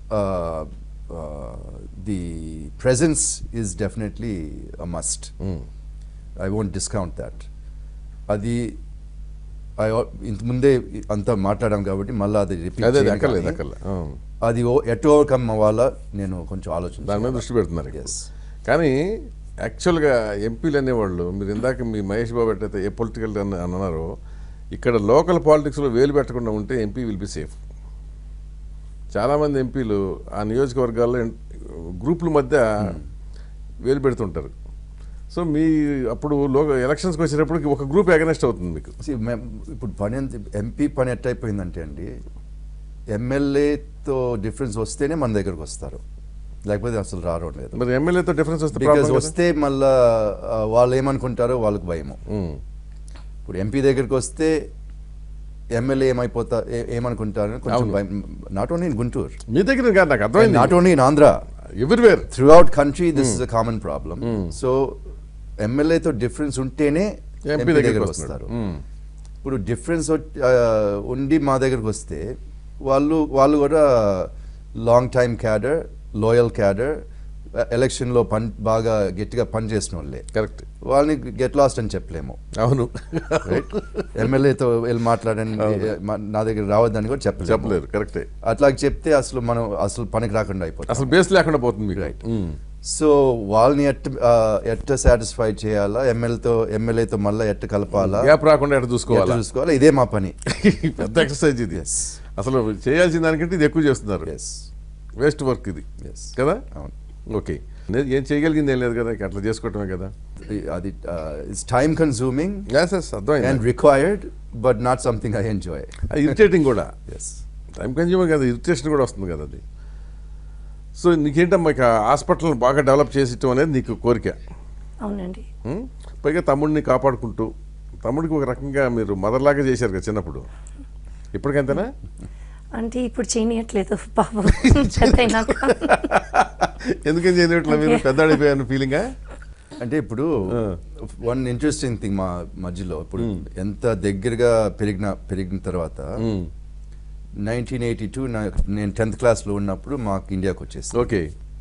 the presence is definitely a must I won't discount that అది I al- ఇంతకుముందే అంతా మాట్లాడాం కాబట్టి మళ్ళీ అది అదే రిపీట్ అదే అక్కర్లేదు అక్కర్లేదు ఆ. అది ఓ- ఎటు ఓవర్కమ్ అవ్వాలా నేను కొంచెం ఆలోచన దాని మీద దృష్టి పెడుతున్నారు ఇప్పుడు. Yes. కానీ యాక్చువల్గా ఎంపీలు అనేవాళ్ళు మీరు ఇందాక మీ మహేష్ బాబు ఎట్టయితే ఏ పొలిటికల్ అని అన్నారో ఇక్కడ లోకల్ పాలిటిక్స్లో వేలు పెట్టకుండా ఉంటే ఎంపీ విల్ బి సేఫ్ చాలామంది ఎంపీలు ఆ నియోజకవర్గాల్లో గ్రూపుల మధ్య వేలు పెడుతుంటారు సో మీ అప్పుడు లో ఎలక్షన్స్కి వచ్చేటప్పటికి ఒక గ్రూప్ అగనెస్ట్ అవుతుంది మీకు See, మేం- ఇప్పుడు పని ఎంత ఎంపీ పని ఎట్టయిపోయిందంటే అండి ఎమ్మెల్యేతో డిఫరెన్స్ వస్తేనే మన దగ్గరకు వస్తారు లేకపోతే అసలు రావడం లేదు మరి ఎమ్మెల్యేతో డిఫరెన్స్ వస్తే బికాజ్ problem కదా? వస్తే మళ్ళా ఆ, వాళ్ళు ఏమనుకుంటారో వాళ్ళకి భయము ఉమ్, ఇప్పుడు ఎంపీ దగ్గరికి వస్తే ఎమ్మెల్యే ఏమైపోతా ఏ- ఏమనుకుంటారో కొంచెం అవును. భయం నాట్ ఓన్లీ ఇన్ గుంటూరు మీ దగ్గర కాదు నాకు అర్థమైంది not only in Andhra everywhere throughout country this is a common problem so ఎమ్మెల్యేతో డిఫరెన్స్ ఉంటేనే ఎంపీ ఎంపీ దగ్గరికి దగ్గర వస్తారు వస్తారు ఇప్పుడు డిఫరెన్స్ ఉండి మా దగ్గరకు వస్తే వాళ్ళు వాళ్ళు కూడా long time cadre loyal cadre ఎలక్షన్లో పని బాగా గట్టిగా పని చేసిన వాళ్ళే కరెక్ట్ వాళ్ళని గెట్ లాస్ట్ అని చెప్పలేము అవును రైట్ ఎమ్మెల్యేతో వెళ్ళి మాట్లాడని మా- నా దగ్గర రావద్దని కూడా చెప్పలేము చెప్పలేరు కరెక్టే అట్లా చెప్తే అసలు మనం అసలు పనికి రాకుండా అయిపోతుంది అసలు బేస్ లేకుండా పోతుంది మీకు Right. ఉమ్, సో వాళ్ళని ఎట్ట ఆ, ఎట్ట సాటిస్ఫై చేయాలా ఎమ్మెల్యేతో ఎమ్మెల్యేతో మళ్ళీ ఎట్ట కలపాలా గ్యాప్ రాకుండా ఎట్లా ఎట్ట చూసుకోవాలా చూసుకోవాలా ఇదే మా పని పెద్ద ఎక్సర్సైజ్ ఇది Yes. అసలు చేయాల్సిన దానికంటే ఇది ఎక్కువ చేస్తున్నారు ఎస్ వేస్ట్ వర్క్ ఇది ఎస్ కదా అవును ఓకే నే- ఏం చేయగలిగింది ఏం లేదు కదా ఇక అట్లా చేసుకోవటమే కదా అది it's time consuming yes yes and అర్థమైంది required but not something I enjoy irritating కూడా ఎస్ టైం కన్జ్యూమర్ కదా ఇరిటేషన్ కూడా వస్తుంది కదా అది సో నీకేంటమ్మా ఇక హాస్పిటల్ బాగా డెవలప్ చేసేయటం అనేది నీకు కోరిక అవునండి ఉం? పైగా తమ్ముడిని కాపాడుకుంటూ తమ్ముడికి ఒక రకంగా మీరు మదర్లాగా చేశారు కదా చిన్నప్పుడు ఇప్పటికెంతనా అంటే ఇప్పుడు చేయనీయట్లేదు బాబు పెద్ద అయినాక ఎందుకని చేయనట్లు మీరు పెద్ద అడిపోయాను ఫీలింగా అంటే ఇప్పుడు వన్ ఇంట్రెస్టింగ్ థింగ్ మా మధ్యలో ఇప్పుడు ఎంత దగ్గరగా పెరిగిన పెరిగిన తర్వాత నైన్టీన్ ఎయిటీ టూ నేను టెన్త్ క్లాస్లో ఉన్నప్పుడు మాకు ఇండియాకి వచ్చేసి ఓకే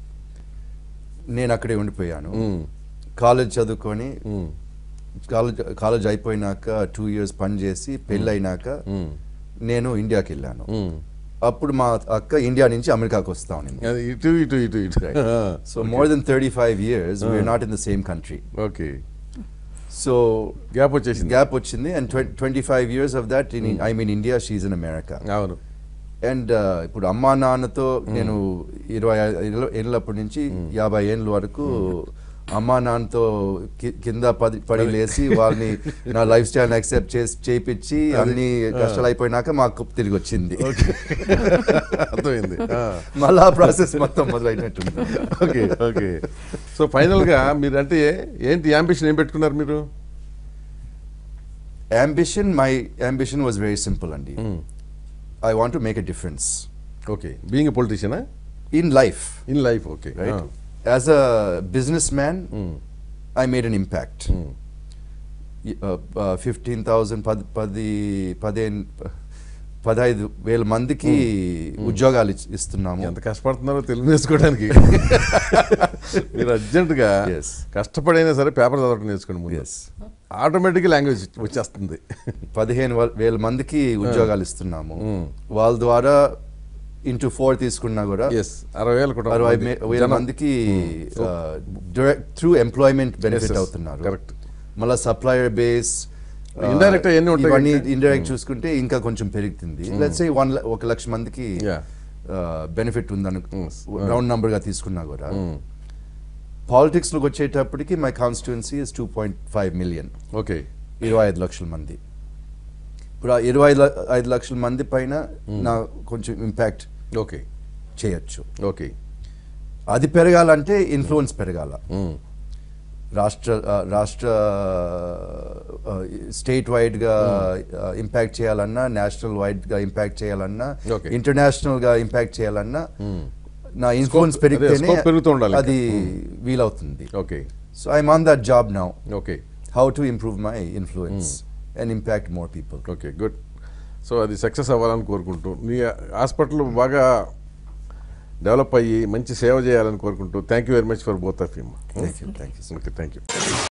నేను అక్కడే ఉండిపోయాను కాలేజ్ చదువుకొని కాలేజ్ కాలేజ్ అయిపోయినాక టూ ఇయర్స్ పని చేసి పెళ్ళి అయినాక నేను ఇండియాకి వెళ్ళాను అప్పుడు మా అక్క ఇండియా నుంచి అమెరికాకి వస్తా ఉన్నింది ఇటు ఇటు ఇటు ఇటు so more than thirty five years we're not in the same country okay so gap వచ్చేసింది గ్యాప్ వచ్చింది and twenty five years of that in I mean India she's in America అవును అండ్ ఇప్పుడు అమ్మా నాన్నతో నేను ఇరవై ఐదు ఏళ్ళప్పటి నుంచి యాభై ఏళ్ళ వరకు అమ్మా నాన్నతో కి- కింద పది పడి లేసి వాళ్ళని నా లైఫ్ స్టైల్ యాక్సెప్ట్ చేసి చేపించి అన్ని కష్టాలు అయిపోయినాక మాకు తిరిగి వచ్చింది అర్థమైంది మళ్ళా ప్రాసెస్ మొత్తం మొదలైనట్టుంది ఓకే ఓకే సో ఫైనల్గా మీరు అంటే ఏంటి అంబిషన్ ఏం పెట్టుకున్నారు మీరు ambition my ambition was very simple అండి I want to make a difference okay being a పొలిటీషియనా in life in life okay right? As a businessman, I made an impact. Y- Uh, uh, 15,000, పది పది పదిహేను పదహైదు వేల మందికి ఉద్యోగాలు ఇచ్- ఇస్తున్నాము ఎంత కష్టపడుతున్నారో తెలుగు నేర్చుకోవడానికి మీరు అర్జెంటుగా Yes. కష్టపడైనా సరే పేపర్ చదవడం నేర్చుకోండి ముందు Yes. ఆటోమేటిక్గా లాంగ్వేజ్ వచ్చేస్తుంది పదిహేను వే- వేల మందికి ఉద్యోగాలు ఇస్తున్నాము వాళ్ళ ద్వారా ఇంటూ ఫోర్ తీసుకున్నా కూడా ఎస్ అరవై వేల కుటుంబం అరవై మంది. మే- వేల జనం. మందికి direct through employment benefit yes. అవుతున్నారు Correct. మళ్ళీ సప్లయర్ బేస్ Indirect ఎన్ని ఉంటాయి ఇవన్నీ ఇంకా? ఇండైరెక్ట్ చూసుకుంటే ఇంకా కొంచెం పెరుగుతుంది లెట్స్ సే వన్ ఒక లక్ష మందికి Yeah. బెనిఫిట్ ఉందని Yes. రౌండ్ నంబర్ గా తీసుకున్నా కూడా పాలిటిక్స్ లోకి వచ్చేటప్పటికి my constituency is two point five million okay ఇరవై ఐదు లక్షల మంది ఇప్పుడు ఆ ఇరవై ఐదు ల- ఐదు లక్షల మంది పైన నా కొంచెం ఇంపాక్ట్ ఓకే చేయొచ్చు ఓకే అది పెరగాలంటే ఇన్ఫ్లుయెన్స్ పెరగాల రాష్ట్ర ఆ, రాష్ట్ర స్టేట్ వైడ్ గా ఇంపాక్ట్ చేయాలన్నా నేషనల్ వైడ్ గా ఇంపాక్ట్ చేయాలన్నా Okay. ఇంటర్నేషనల్ గా ఇంపాక్ట్ చేయాలన్నా నా ఇన్ఫ్లుయెన్స్ అదే, పెరిగితేనే scope పెరుగుతూ ఉండాలి అది వీలవుతుంది okay so I'm on that job now okay how to improve my influence and impact more people okay good so అది సక్సెస్ అవ్వాలని కోరుకుంటూ మీ హాస్పిటల్ బాగా డెవలప్ అయ్యి మంచి సేవ చేయాలని కోరుకుంటూ thank you very much for both of you thank you thank you okay thank you